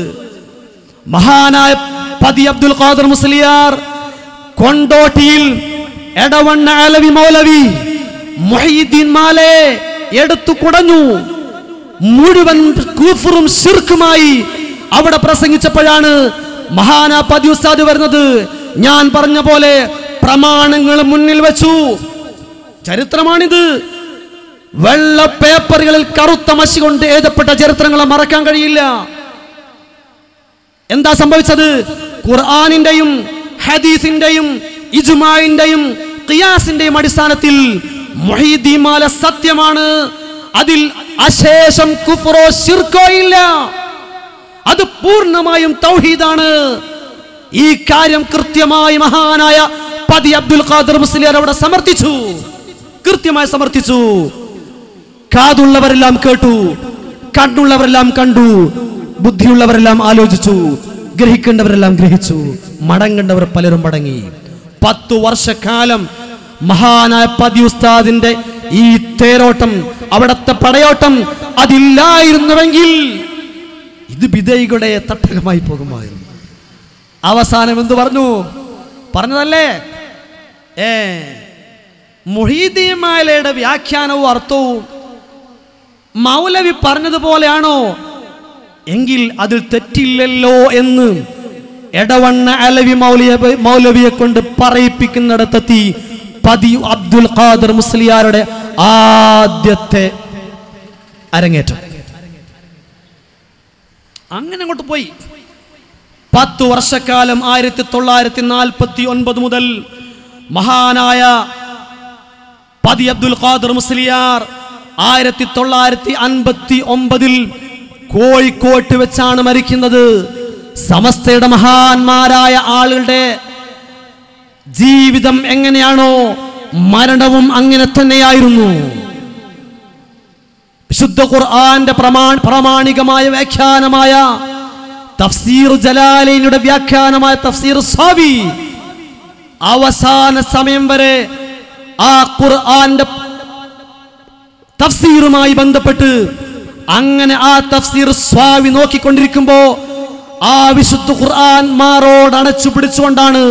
മഹാനായ പതി അബ്ദുൽ ഖാദർ മുസ്ലിയാർ കൊണ്ടോട്ടിയിൽ എടവണ്ണ അലവി മൗലവി മൊഹീദ്ദീൻ മാലെ എടുത്തു കുടഞ്ഞു മുഴുവൻ കൂഫറും ശിർക്കുമായി അവിടെ പ്രസംഗിച്ചപ്പോഴാണ് മഹാന പതി ഉസ്താദ് വരുന്നത് ഞാൻ പറഞ്ഞ പോലെ പ്രമാണങ്ങൾ മുന്നിൽ വെച്ചു ചരിത്രമാണിത് വെള്ള പേപ്പറുകളിൽ കറുത്ത മഷി കൊണ്ട് എഴുതപ്പെട്ട ചരിത്രങ്ങളെ മറക്കാൻ കഴിയില്ല എന്താ സംഭവിച്ചത് ഖുർആാനിന്റെയും ഹദീസിന്റെയും ഇജ്മായിന്റെയും ഖിയാസിന്റെയും അടിസ്ഥാനത്തിൽ മൊഹീദ്ദീമാല സത്യമാണ് അതിൽ അശേഷം കുഫറോ ശിർക്കോ ഇല്ല അത് പൂർണ്ണമായും തൗഹീദാണ് ഈ കാര്യം കൃത്യമായി മഹാനായ പതി അബ്ദുൽ ഖാദർ മുസ്ലിയാർ അവിടെ സമർത്ഥിച്ചു കൃത്യമായി സമർത്ഥിച്ചു കാതുള്ളവരെല്ലാം കേട്ടു കണ്ണുള്ളവരെല്ലാം കണ്ടു ബുദ്ധിയുള്ളവരെല്ലാം ആലോചിച്ചു ഗ്രഹിക്കേണ്ടവരെല്ലാം ഗ്രഹിച്ചു മടങ്ങേണ്ടവർ പലരും മടങ്ങി പത്തു വർഷക്കാലം മഹാനായ പതി ഉസ്താദിന്റെ ഈ തേരോട്ടം അവിടത്തെ പടയോട്ടം അതില്ലായിരുന്നുവെങ്കിൽ ഇത് വിധയികളുടെ തട്ടകമായി പോകുമായിരുന്നു അവസാനം എന്തു പറഞ്ഞു പറഞ്ഞതല്ലേ ഏ മുഹീദ്ദീമാലയുടെ വ്യാഖ്യാനവും അർത്ഥവും മൗലവി പറഞ്ഞതുപോലെയാണോ എങ്കിൽ അതിൽ തെറ്റില്ലല്ലോ എന്ന് എടവണ്ണ അലവി മൗലിയ മൗലവിയെ കൊണ്ട് പറയിപ്പിക്കുന്നിടത്തെത്തി പതി അബ്ദുൽ ഖാദർ മുസ്ലിയാരുടെ ആദ്യത്തെ അരങ്ങേറ്റം അങ്ങനെ അങ്ങോട്ട് പോയി പത്തു വർഷക്കാലം ആയിരത്തി തൊള്ളായിരത്തി നാൽപ്പത്തി ഒൻപത് മുതൽ മഹാനായ പതി അബ്ദുൽ ഖാദർ മുസ്ലിയാർ ആയിരത്തി തൊള്ളായിരത്തി അൻപത്തി ഒമ്പതിൽ കോഴിക്കോട്ട് വെച്ചാണ് മരിക്കുന്നത് സമസ്തയുടെ മഹാന്മാരായ ആളുകളുടെ ജീവിതം എങ്ങനെയാണോ മരണവും അങ്ങനെ തന്നെയായിരുന്നു വിശുദ്ധ ഖുർആന്റെ പ്രമാൺ പ്രാമാണികമായ വ്യാഖ്യാനമായ തഫ്സീർ ജലാലൈനിയുടെ വ്യാഖ്യാനമായ തഫ്സീർ സാവി അവസാന സമയം വരെ ആ ഖുർആന്റെ തഫ്സീറുമായി ബന്ധപ്പെട്ട് അങ്ങനെ ആ തഫ്സീർ സ്വാവി നോക്കിക്കൊണ്ടിരിക്കുമ്പോ ആ വിശുദ്ധ ഖുർആൻ മാറോട് അണച്ചു പിടിച്ചുകൊണ്ടാണ്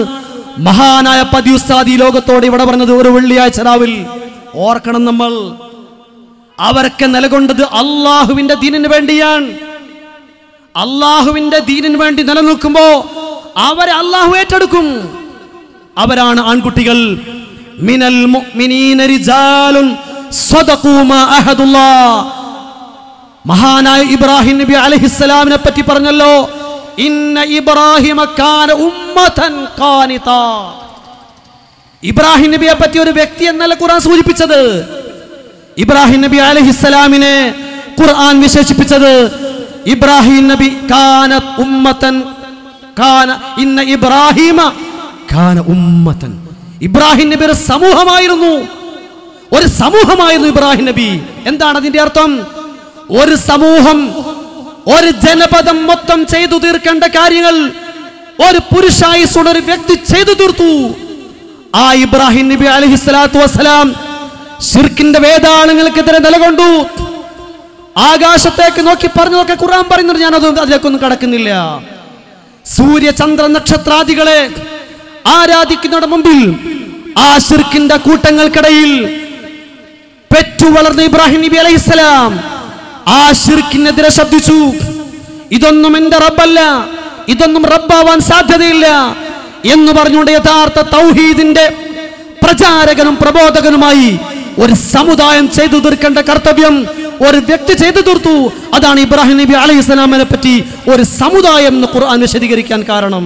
മഹാനായ പതി ഉസ്താദ് ഈ ലോകത്തോട് ഇവിടെ പറഞ്ഞത് ഒരു വെള്ളിയാഴ്ച രാവിൽ ഓർക്കണം നമ്മൾ അവരൊക്കെ നിലകൊണ്ടത് അള്ളാഹുവിന്റെ ദീനിന് വേണ്ടിയാണ് അള്ളാഹുവിന്റെ ദീനിന് വേണ്ടി നിലനിൽക്കുമ്പോ അവരെ അള്ളാഹു ഏറ്റെടുക്കും അവരാണ് ആൺകുട്ടികൾ മിനൽ മുഅ്മിനീന റിജാലുൻ സ്വദഖൂ മാ അഹദുല്ലാഹ് മഹാനായ ഇബ്രാഹിം നബി അലൈഹിസ്സലാമിനെ പറ്റി പറഞ്ഞല്ലോ ഇന്ന ഇബ്രാഹിമ കാന ഉമ്മതൻ ഖാനിതാ ഇബ്രാഹിം നബിയെ പറ്റി ഒരു വ്യക്തി എന്നല്ല ഖുർആൻ സൂചിപ്പിച്ചത് ഇബ്രാഹിം നബി അലൈഹിസ്സലാമിനെ ഖുർആൻ വിശേഷിപ്പിച്ചത് ഇബ്രാഹിം നബി കാന ഉമ്മതൻ കാന ഇന്ന ഇബ്രാഹിമ കാന ഉമ്മതൻ ഇബ്രാഹിം നബി ഒരു സമൂഹമായിരുന്നു ഒരു സമൂഹമായിരുന്നു ഇബ്രാഹിം നബി എന്താണ് അതിന്റെ അർത്ഥം ഒരു സമൂഹം ഒരു ജനപദം മൊത്തം ചെയ്തു തീർക്കേണ്ട കാര്യങ്ങൾ ഒരു പുരുഷായുസുള്ള ഒരു വ്യക്തി ചെയ്തു തീർത്തു ആ ഇബ്രാഹിം നബി അലഹി സ്വലാത്തു വസ്സലാം ഷിർക്കിന്റെ വേദാളങ്ങൾക്കെതിരെ നിലകൊണ്ടു ആകാശത്തേക്ക് നോക്കി പറഞ്ഞതൊക്കെ ഖുർആൻ പറയുന്നുണ്ട് ഞാനത് അതിലേക്കൊന്നും കടക്കുന്നില്ല സൂര്യ ചന്ദ്ര നക്ഷത്രാദികളെ ആരാധിക്കുന്നതിന്റെ മുമ്പിൽ ആ ഷിർക്കിന്റെ കൂട്ടങ്ങൾക്കിടയിൽ പെറ്റു വളർന്ന ഇബ്രാഹിം നബി അലൈഹിസ്സലാം ആ ഷിർക്കിനെതിരെ ശബ്ദിച്ചു ഇതൊന്നും എന്റെ റബ്ബല്ല ഇതൊന്നും റബ്ബാവാൻ സാധ്യതയില്ല എന്ന് പറഞ്ഞുകൊണ്ട് യഥാർത്ഥ തൗഹീദിന്റെ പ്രചാരകനും പ്രബോധകനുമായി ഒരു സമുദായം ചെയ്തു തീർക്കേണ്ട കർത്തവ്യം ഒരു വ്യക്തി ചെയ്തു തീർത്തു അതാണ് ഇബ്രാഹിം നബി അലൈഹി സ്വലാമിനെ പറ്റി ഒരു സമുദായം എന്ന് ഖുർആൻ വിശദീകരിക്കാൻ കാരണം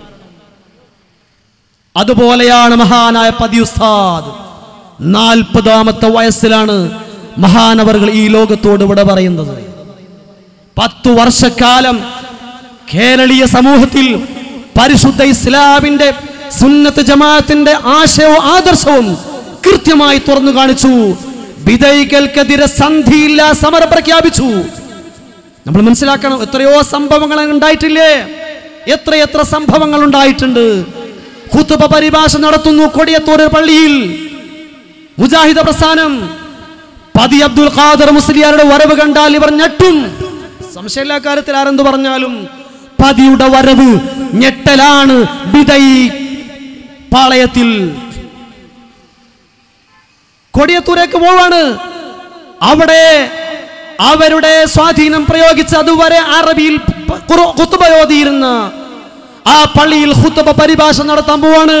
അതുപോലെയാണ് മഹാനായ പതിയുസ്താദ് നാൽപ്പതാമത്തെ വയസ്സിലാണ് മഹാനവറുകൾ ഈ ലോകത്തോട് ഇവിടെ പറയുന്നത് പത്തു വർഷക്കാലം കേരളീയ സമൂഹത്തിൽ പരിശുദ്ധ ഇസ്ലാമിന്റെ സുന്നത്ത് ജമാഅത്തിന്റെ ആശയവും ആദർശവും കൃത്യമായി തുറന്നു കാണിച്ചു വിധൈകൾക്കെതിരെ സന്ധിയില്ല സമരം പ്രഖ്യാപിച്ചു നമ്മൾ മനസ്സിലാക്കണം എത്രയോ സംഭവങ്ങൾ ഉണ്ടായിട്ടില്ലേ എത്രയെത്ര സംഭവങ്ങൾ ഉണ്ടായിട്ടുണ്ട് ഖുതുബ പരിഭാഷ നടത്തുന്നു കൊടിയത്തൂർ പള്ളിയിൽ മുജാഹിദ പ്രസ്ഥാനം പതി അബ്ദുൽ ഖാദർ മുസ്ലിയാരുടെ വരവ് കണ്ടാൽ ഇവർ ഞെട്ടും സംശയമില്ല കാര്യത്തിൽ ആരെന്ത് പറഞ്ഞാലും പതിയുടെ വരവ് ഞെട്ടലാണ് ബിദൈ പാളയത്തിൽ കൊടിയത്തൂരേക്ക് പോവാണ് അവിടെ അവരുടെ സ്വാധീനം പ്രയോഗിച്ച് അതുവരെ അറബിയിൽ പ- ഖുറ- ഖുത്ബ ഓതിയിരുന്ന ആ പള്ളിയിൽ ഖുത്ബ പരിഭാഷ നടത്താൻ പോവാണ്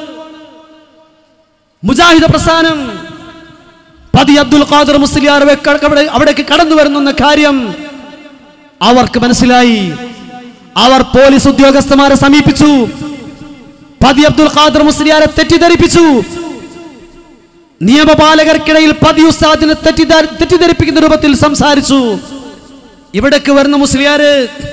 മുജാഹിദ പ്രസ്ഥാനം പതി അബ്ദുൽ ഖാദർ മുസ്ലിയാർ വെക്ക- അവിടെ അവിടേക്ക് കടന്നു വരുന്ന കാര്യം അവർക്ക് മനസ്സിലായി അവർ പോലീസ് ഉദ്യോഗസ്ഥന്മാരെ സമീപിച്ചു പതി അബ്ദുൽ ഖാദർ മുസ്ലിയാരെ തെറ്റിദ്ധരിപ്പിച്ചു നിയമപാലകർക്കിടയിൽ പതി ഉസ്താദിനെ തെറ്റിദ്ധ- തെറ്റിദ്ധരിപ്പിക്കുന്ന രൂപത്തിൽ സംസാരിച്ചു ഇവിടേക്ക് വരുന്ന മുസ്ലിയാര്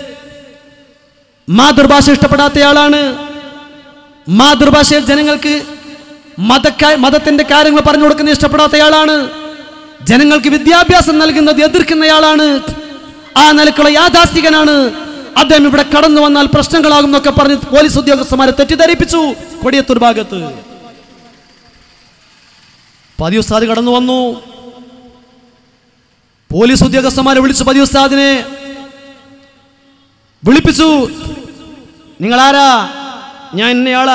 മാതൃഭാഷ ഇഷ്ടപ്പെടാത്തയാളാണ് മാതൃഭാഷയിൽ ജനങ്ങൾക്ക് മതക്കാ മതത്തിന്റെ കാര്യങ്ങൾ പറഞ്ഞു കൊടുക്കുന്ന ഇഷ്ടപ്പെടാത്തയാളാണ് ജനങ്ങൾക്ക് വിദ്യാഭ്യാസം നൽകുന്നത് എതിർക്കുന്നയാളാണ് ആ നിലക്കുള്ള യാഥാസ്ഥികനാണ് അദ്ദേഹം ഇവിടെ കടന്നു വന്നാൽ പ്രശ്നങ്ങളാകും എന്നൊക്കെ പറഞ്ഞ് പോലീസ് ഉദ്യോഗസ്ഥന്മാരെ തെറ്റിദ്ധരിപ്പിച്ചു കൊടിയത്തൂർ ഭാഗത്ത് പതി ഉസ്താദ് കടന്നു വന്നു പോലീസ് ഉദ്യോഗസ്ഥന്മാരെ വിളിച്ചു പതി ഉസ്താദിനെ വിളിപ്പിച്ചു നിങ്ങൾ ആരാ ഞാൻ ഇന്നയാളാ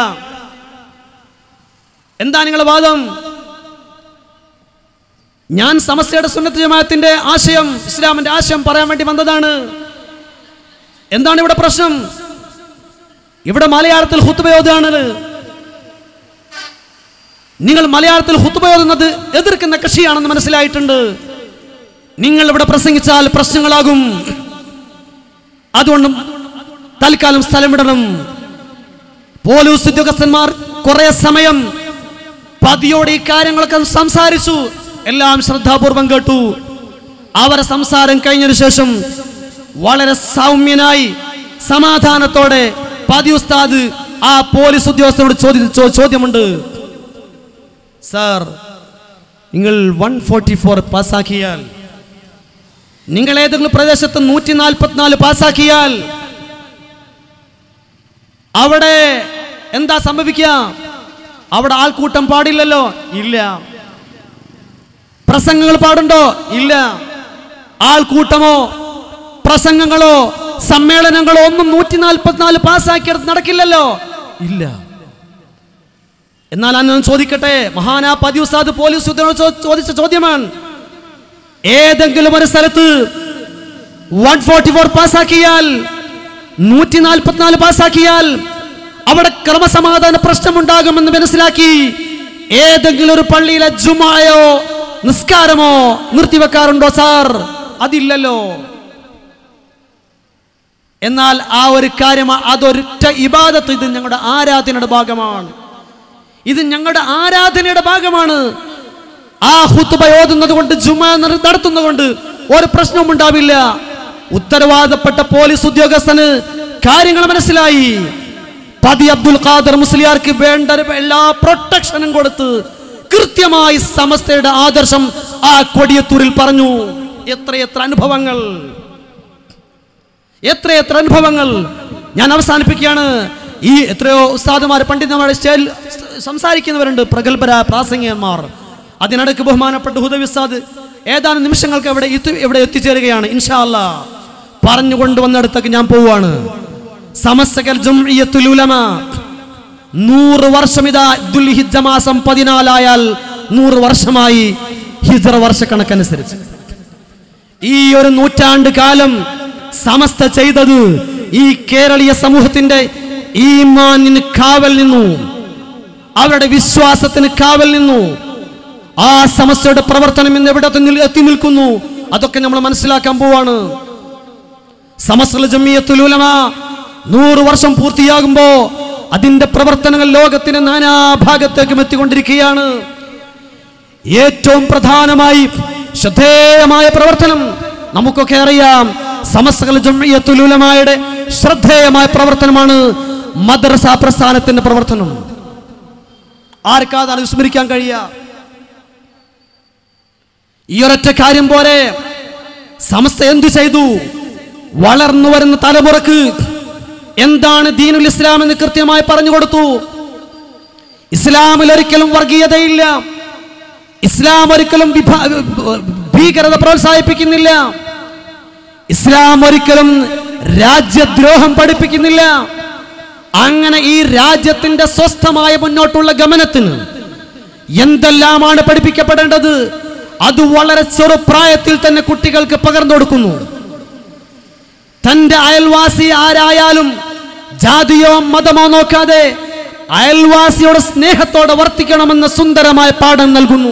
എന്താ നിങ്ങളുടെ വാദം ഞാൻ സമസ്തയുടെ സുന്നത്ത് ജമാഅത്തിന്റെ ആശയം ഇസ്ലാമിന്റെ ആശയം പറയാൻ വേണ്ടി വന്നതാണ് എന്താണ് ഇവിടെ പ്രശ്നം ഇവിടെ മലയാളത്തിൽ ഹുത്തുബയോധാണ് നിങ്ങൾ മലയാളത്തിൽ ഹുത്തുബയോതുന്നത് എതിർക്കുന്ന കക്ഷിയാണെന്ന് മനസ്സിലായിട്ടുണ്ട് നിങ്ങൾ ഇവിടെ പ്രസംഗിച്ചാൽ പ്രശ്നങ്ങളാകും അതുകൊണ്ട് തൽക്കാലം സ്ഥലം വിടണം പോലീസ് ഉദ്യോഗസ്ഥന്മാർ കുറെ സമയം പതിയോടെ ഈ കാര്യങ്ങളൊക്കെ സംസാരിച്ചു എല്ലാം ശ്രദ്ധാപൂർവം കേട്ടു അവരെ സംസാരം കഴിഞ്ഞതിനു ശേഷം വളരെ സൗമ്യനായി സമാധാനത്തോടെ പതി ഉസ്താദ് ആ പോലീസ് ഉദ്യോഗസ്ഥനോട് ചോദ്യ ചോ- ചോദ്യമുണ്ട് സാർ നിങ്ങൾ വൺ ഫോർട്ടി ഫോർ പാസ്സാക്കിയാൽ നിങ്ങൾ ഏതെങ്കിലും പ്രദേശത്ത് നൂറ്റി നാൽപ്പത്തിനാല് പാസ്സാക്കിയാൽ അവിടെ എന്താ സംഭവിക്കുക അവിടെ ആൾക്കൂട്ടം പാടില്ലല്ലോ ഇല്ല പ്രസംഗങ്ങൾ പാടുണ്ടോ ഇല്ല ആൾക്കൂട്ടമോ പ്രസംഗങ്ങളോ സമ്മേളനങ്ങളോ ഒന്നും നൂറ്റി നാൽപ്പത്തിനാല് പാസ്സാക്കിയെടുത്ത് നടക്കില്ലല്ലോ ഇല്ല എന്നാൽ അന്ന് ഞാൻ ചോദിക്കട്ടെ മഹാനാ പതി ഉസ്താദ് പോലീസ് ഉദ്യോഗസ്ഥനോട് ചോ- ചോദിച്ച ചോദ്യമാണ് ഏതെങ്കിലും ഒരു സ്ഥലത്ത് വൺ ഫോർട്ടി ഫോർ പാസ്സാക്കിയാൽ നൂറ്റി നാൽപ്പത്തിനാല് പാസ്സാക്കിയാൽ അവിടെ ക്രമസമാധാന പ്രശ്നമുണ്ടാകുമെന്ന് മനസ്സിലാക്കി ഏതെങ്കിലും ഒരു പള്ളിയിലെ ജുമായോ നിസ്കാരമോ നിർത്തിവെക്കാറുണ്ടോ സാർ അതില്ലല്ലോ എന്നാൽ ആ ഒരു കാര്യം അതൊരൊറ്റ ഇബാദത്ത് ഇത് ഞങ്ങളുടെ ആരാധനയുടെ ഭാഗമാണ് ഇത് ഞങ്ങളുടെ ആരാധനയുടെ ഭാഗമാണ് ആ ഹുത്തുബ ഓതുന്നത് കൊണ്ട് ജുമ നട- നടത്തുന്നത് കൊണ്ട് ഒരു പ്രശ്നവും ഉണ്ടാവില്ല ഉത്തരവാദപ്പെട്ട പോലീസ് ഉദ്യോഗസ്ഥന് കാര്യങ്ങൾ മനസ്സിലായി പതി അബ്ദുൽ ഖാദർ മുസ്ലിയാർക്ക് വേണ്ട എല്ലാ പ്രൊട്ടക്ഷനും കൊടുത്ത് കൃത്യമായി സമസ്തയുടെ ആദർശം ആ കൊടിയത്തൂരിൽ പറഞ്ഞു എത്രയെത്ര അനുഭവങ്ങൾ എത്രയെത്ര അനുഭവങ്ങൾ ഞാൻ അവസാനിപ്പിക്കുകയാണ് ഈ എത്രയോ ഉസ്താദുമാർ പണ്ഡിതന്മാരെ സ്റ്റേജിൽ സംസാരിക്കുന്നവരുണ്ട് പ്രഗത്ഭര പ്രാസംഗികന്മാർ അതിനിടയ്ക്ക് ബഹുമാനപ്പെട്ട ഹുദവി ഉസ്താദ് ഏതാനും നിമിഷങ്ങൾക്ക് ഇവിടെ എത്തി ഇവിടെ എത്തിച്ചേരുകയാണ് ഇൻഷാ അല്ലാ പറഞ്ഞു കൊണ്ടുവന്നിടത്തേക്ക് ഞാൻ പോവുകയാണ് സമസ്തകൽ ജംഇയ്യത്തുൽ ഉലമ നൂറ് വർഷം ഇതാ ദുൽഹിജ്ജ മാസം പതിനാലായാൽ നൂറ് വർഷമായി ഹിജറ വർഷക്കണക്കനുസരിച്ച് ഈ ഒരു നൂറ്റാണ്ട് കാലം സമസ്ത ചെയ്തത് ഈ കേരളീയ സമൂഹത്തിന്റെ ഈമാനിന് കാവൽ നിന്നു അവരുടെ വിശ്വാസത്തിന് കാവൽ നിന്നു ആ സമസ്തയുടെ പ്രവർത്തനം ഇന്ന് എവിടെ നിൽ- എത്തി നിൽക്കുന്നു അതൊക്കെ നമ്മൾ മനസ്സിലാക്കാൻ പോവാണ് സമസ്ത ജമിയത്തുൽ ഉലമ നൂറ് വർഷം പൂർത്തിയാകുമ്പോ അതിന്റെ പ്രവർത്തനങ്ങൾ ലോകത്തിന്റെ നാനാഭാഗത്തേക്കും എത്തിക്കൊണ്ടിരിക്കുകയാണ് ഏറ്റവും പ്രധാനമായി ശ്രദ്ധേയമായ പ്രവർത്തനം നമുക്കൊക്കെ അറിയാം സമസ്തകൾ ജംഇയ്യത്തുൽ ഉലമായുടെ ശ്രദ്ധേയമായ പ്രവർത്തനമാണ് മദ്രസ പ്രസ്ഥാനത്തിന്റെ പ്രവർത്തനം ആർക്കാതാണ് വിസ്മരിക്കാൻ കഴിയുക ഈ ഒരൊറ്റ കാര്യം പോലെ സമസ്ത എന്തു ചെയ്തു വളർന്നു വരുന്ന തലമുറക്ക് എന്താണ് ദീനുൽ ഇസ്ലാം എന്ന് കൃത്യമായി പറഞ്ഞു കൊടുത്തു ഇസ്ലാമിൽ ഒരിക്കലും വർഗീയതയില്ല ഇസ്ലാം ഒരിക്കലും വിഭാ- ഭീകരത പ്രോത്സാഹിപ്പിക്കുന്നില്ല ഇസ്ലാം ഒരിക്കലും രാജ്യദ്രോഹം പഠിപ്പിക്കുന്നില്ല അങ്ങനെ ഈ രാജ്യത്തിന്റെ സ്വസ്ഥമായ മുന്നോട്ടുള്ള ഗമനത്തിന് എന്തെല്ലാമാണ് പഠിപ്പിക്കപ്പെടേണ്ടത് അത് വളരെ ചെറുപ്രായത്തിൽ തന്നെ കുട്ടികൾക്ക് പകർന്നു കൊടുക്കുന്നു തന്റെ അയൽവാസി ആരായാലും ജാതിയോ മതമോ നോക്കാതെ അയൽവാസിയോട് സ്നേഹത്തോടെ വർത്തിക്കണമെന്ന സുന്ദരമായ പാഠം നൽകുന്നു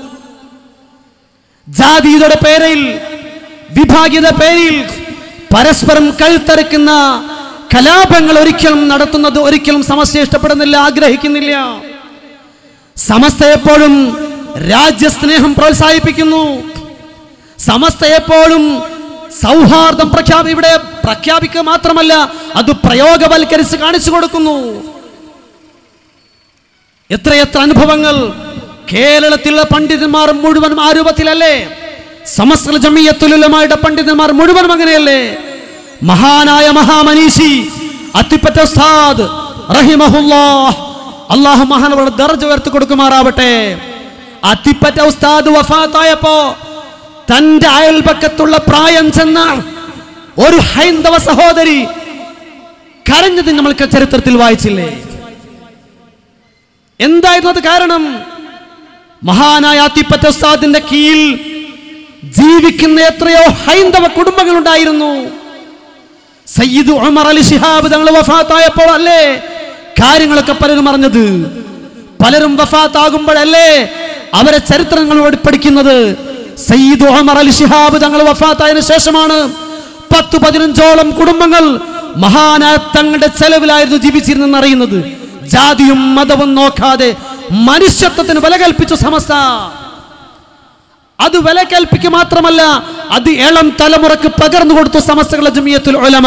ജാതിയുടെ പേരിൽ വിഭാഗീയത പേരിൽ പരസ്പരം കഴുത്തരക്കുന്ന കലാപങ്ങൾ ഒരിക്കലും നടത്തുന്നത് ഒരിക്കലും സമസ്യ ഇഷ്ടപ്പെടുന്നില്ല ആഗ്രഹിക്കുന്നില്ല സമസ്ത എപ്പോഴും രാജ്യസ്നേഹം പ്രോത്സാഹിപ്പിക്കുന്നു സമസ്ത എപ്പോഴും സൗഹാർദ്ദം പ്രഖ്യാപി ഇവിടെ പ്രഖ്യാപിക്കുക മാത്രമല്ല അത് പ്രയോഗവൽക്കരിച്ച് കാണിച്ചു കൊടുക്കുന്നു എത്രയെത്ര അനുഭവങ്ങൾ കേരളത്തിലെ പണ്ഡിതന്മാർ മുഴുവനും ആ രൂപത്തിലല്ലേ സമസ്ത ജമിയത്തുലമായുടെ പണ്ഡിതന്മാർ മുഴുവനും അങ്ങനെയല്ലേ മഹാനായ മഹാമനീഷി അത്തിപ്പറ്റ ഉസ്താദ് റഹിമഹുല്ലാഹ് അള്ളാഹു മഹാനവരുടെ ദർജ ഉയർത്തി കൊടുക്കുമാറാവട്ടെ അത്തിപ്പറ്റ ഉസ്താദ് വഫാത്തായപ്പോ തന്റെ അയൽപക്കത്തുള്ള പ്രായം ചെന്ന ഒരു ഹൈന്ദവ സഹോദരി കരഞ്ഞത് നമ്മൾക്ക് ചരിത്രത്തിൽ വായിച്ചില്ലേ എന്തായിരുന്നു അത് കാരണം മഹാനായ അത്തിപ്പറ്റ ഉസ്താദിന്റെ കീഴിൽ ജീവിക്കുന്ന എത്രയോ ഹൈന്ദവ കുടുംബങ്ങൾ ഉണ്ടായിരുന്നു സയ്യിദ് ഉമർ അലി ശിഹാബ് തങ്ങൾ വഫാത്തായപ്പോൾ അല്ലേ കാര്യങ്ങളൊക്കെ പലരും അറിഞ്ഞത് പലരും വഫാത്താകുമ്പോഴല്ലേ അവരെ ചരിത്രങ്ങൾ പഠി- പഠിക്കുന്നത് സയ്യിദ് ഉമർ അലി ശിഹാബ് തങ്ങൾ വഫാത്തായതിനു ശേഷമാണ് പത്ത് പതിനഞ്ചോളം കുടുംബങ്ങൾ മഹാനായ തങ്ങളുടെ ചെലവിലായിരുന്നു ജീവിച്ചിരുന്നെന്ന് അറിയുന്നത് ജാതിയും മതവും നോക്കാതെ മനുഷ്യത്വത്തിന് വില കൽപ്പിച്ചു സമസ്ത അത് വില കൽപ്പിക്കുക മാത്രമല്ല അത് ഇളം തലമുറക്ക് പകർന്നു കൊടുത്തു സമസ്തകളെ ജമിയത്തുൽ ഉലമ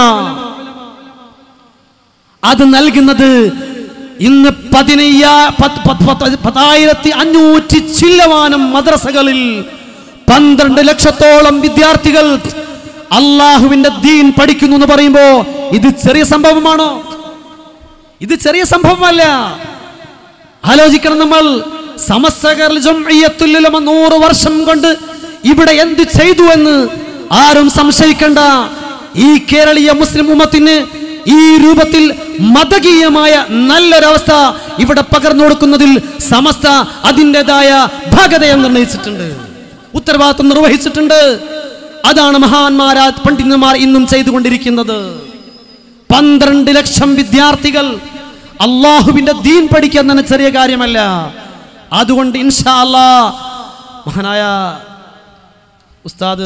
അത് നൽകുന്നത് ഇന്ന് പതിനയ്യ പത്ത് പത്ത് പത്ത് പത്തായിരത്തി അഞ്ഞൂറ്റി ചില്ലവാനം മദ്രസകളിൽ പന്ത്രണ്ട് ലക്ഷത്തോളം വിദ്യാർത്ഥികൾ അള്ളാഹുവിന്റെ ദീൻ പഠിക്കുന്നു എന്ന് പറയുമ്പോ ഇത് ചെറിയ സംഭവമാണോ ഇത് ചെറിയ സംഭവമല്ല ആലോചിക്കണം നമ്മൾ സമസ്തകർ ജംഇയ്യത്തുൽ നൂറ് വർഷം കൊണ്ട് ഇവിടെ എന്ത് ചെയ്തു എന്ന് ആരും സംശയിക്കണ്ട ഈ കേരളീയ മുസ്ലിം ഉമ്മത്തിന് ഈ രൂപത്തിൽ മതകീയമായ നല്ലൊരവസ്ഥ ഇവിടെ പകർന്നു കൊടുക്കുന്നതിൽ സമസ്ത അതിൻ്റെതായ ഭാഗതയെ നിർണയിച്ചിട്ടുണ്ട് ഉത്തരവാദിത്വം നിർവഹിച്ചിട്ടുണ്ട് അതാണ് മഹാന്മാരാ പണ്ഡിതന്മാർ ഇന്നും ചെയ്തുകൊണ്ടിരിക്കുന്നത് പന്ത്രണ്ട് ലക്ഷം വിദ്യാർത്ഥികൾ അള്ളാഹുവിന്റെ ദീൻ പഠിക്കാൻ തന്നെ ചെറിയ കാര്യമല്ല അതുകൊണ്ട് ഇൻഷാ അല്ലാ മഹാനായ ഉസ്താദ്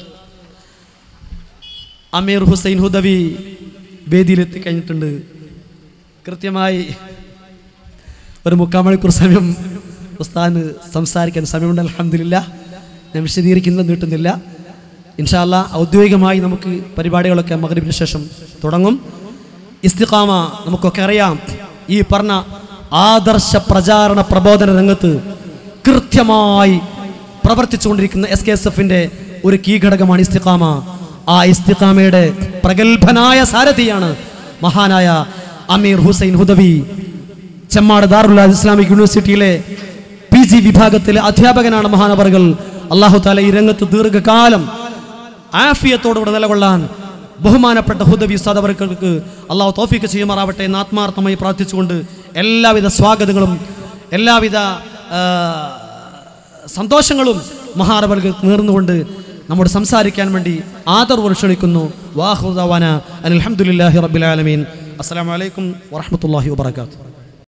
അമീർ ഹുസൈൻ ഹുദവി വേദിയിലെത്തി കഴിഞ്ഞിട്ടുണ്ട് കൃത്യമായി ഒരു മുക്കാൽ മണിക്കൂർ സമയം ഉസ്താദിന് സംസാരിക്കാൻ സമയമുണ്ട് അലഹമില്ല ഞാൻ വിശദീകരിക്കുന്നത് നീട്ടുന്നില്ല ഇൻഷാല്ല ഔദ്യോഗികമായി നമുക്ക് പരിപാടികളൊക്കെ മകരിവിന് ശേഷം തുടങ്ങും ഇസ്തിഖാമ നമുക്കൊക്കെ അറിയാം ഈ പറഞ്ഞ ആദർശ പ്രചാരണ പ്രബോധന രംഗത്ത് കൃത്യമായി പ്രവർത്തിച്ചുകൊണ്ടിരിക്കുന്ന എസ് കെ എസ് എഫിന്റെ ഒരു കീ ഘടകമാണ് ഇസ്തിഖാമ ആ ഇസ്തിഖാമയുടെ പ്രഗത്ഭനായ സാരഥിയാണ് മഹാനായ അമീർ ഹുസൈൻ ഹുദവി ചെമ്മാട് ദാറുൽ ഇസ്ലാമിക് യൂണിവേഴ്സിറ്റിയിലെ പി ജി വിഭാഗത്തിലെ അധ്യാപകനാണ് മഹാനവറുകൾ അള്ളാഹു താല ഈ രംഗത്ത് ദീർഘകാലം ആഫിയത്തോടുകൂടെ നിലകൊള്ളാൻ ബഹുമാനപ്പെട്ട ഹുദവി ഉസ്താദ് അവർക്ക് അള്ളാഹു തോഫിക്ക് ചെയ്യുമാറാവട്ടെ എന്ന് ആത്മാർത്ഥമായി പ്രാർത്ഥിച്ചുകൊണ്ട് എല്ലാവിധ സ്വാഗതങ്ങളും എല്ലാവിധ ആ, സന്തോഷങ്ങളും മഹാനവർക്ക് നേർന്നുകൊണ്ട് നമ്മോട് സംസാരിക്കാൻ വേണ്ടി ആദർവ് ക്ഷണിക്കുന്നു വാഹുദാന അലഹമുല്ലാഹി റബ്ബിൽ ആലമീൻ അസ്സലാമു അലൈക്കും വറഹ്മത്തുള്ളാഹി വബറകാതുഹു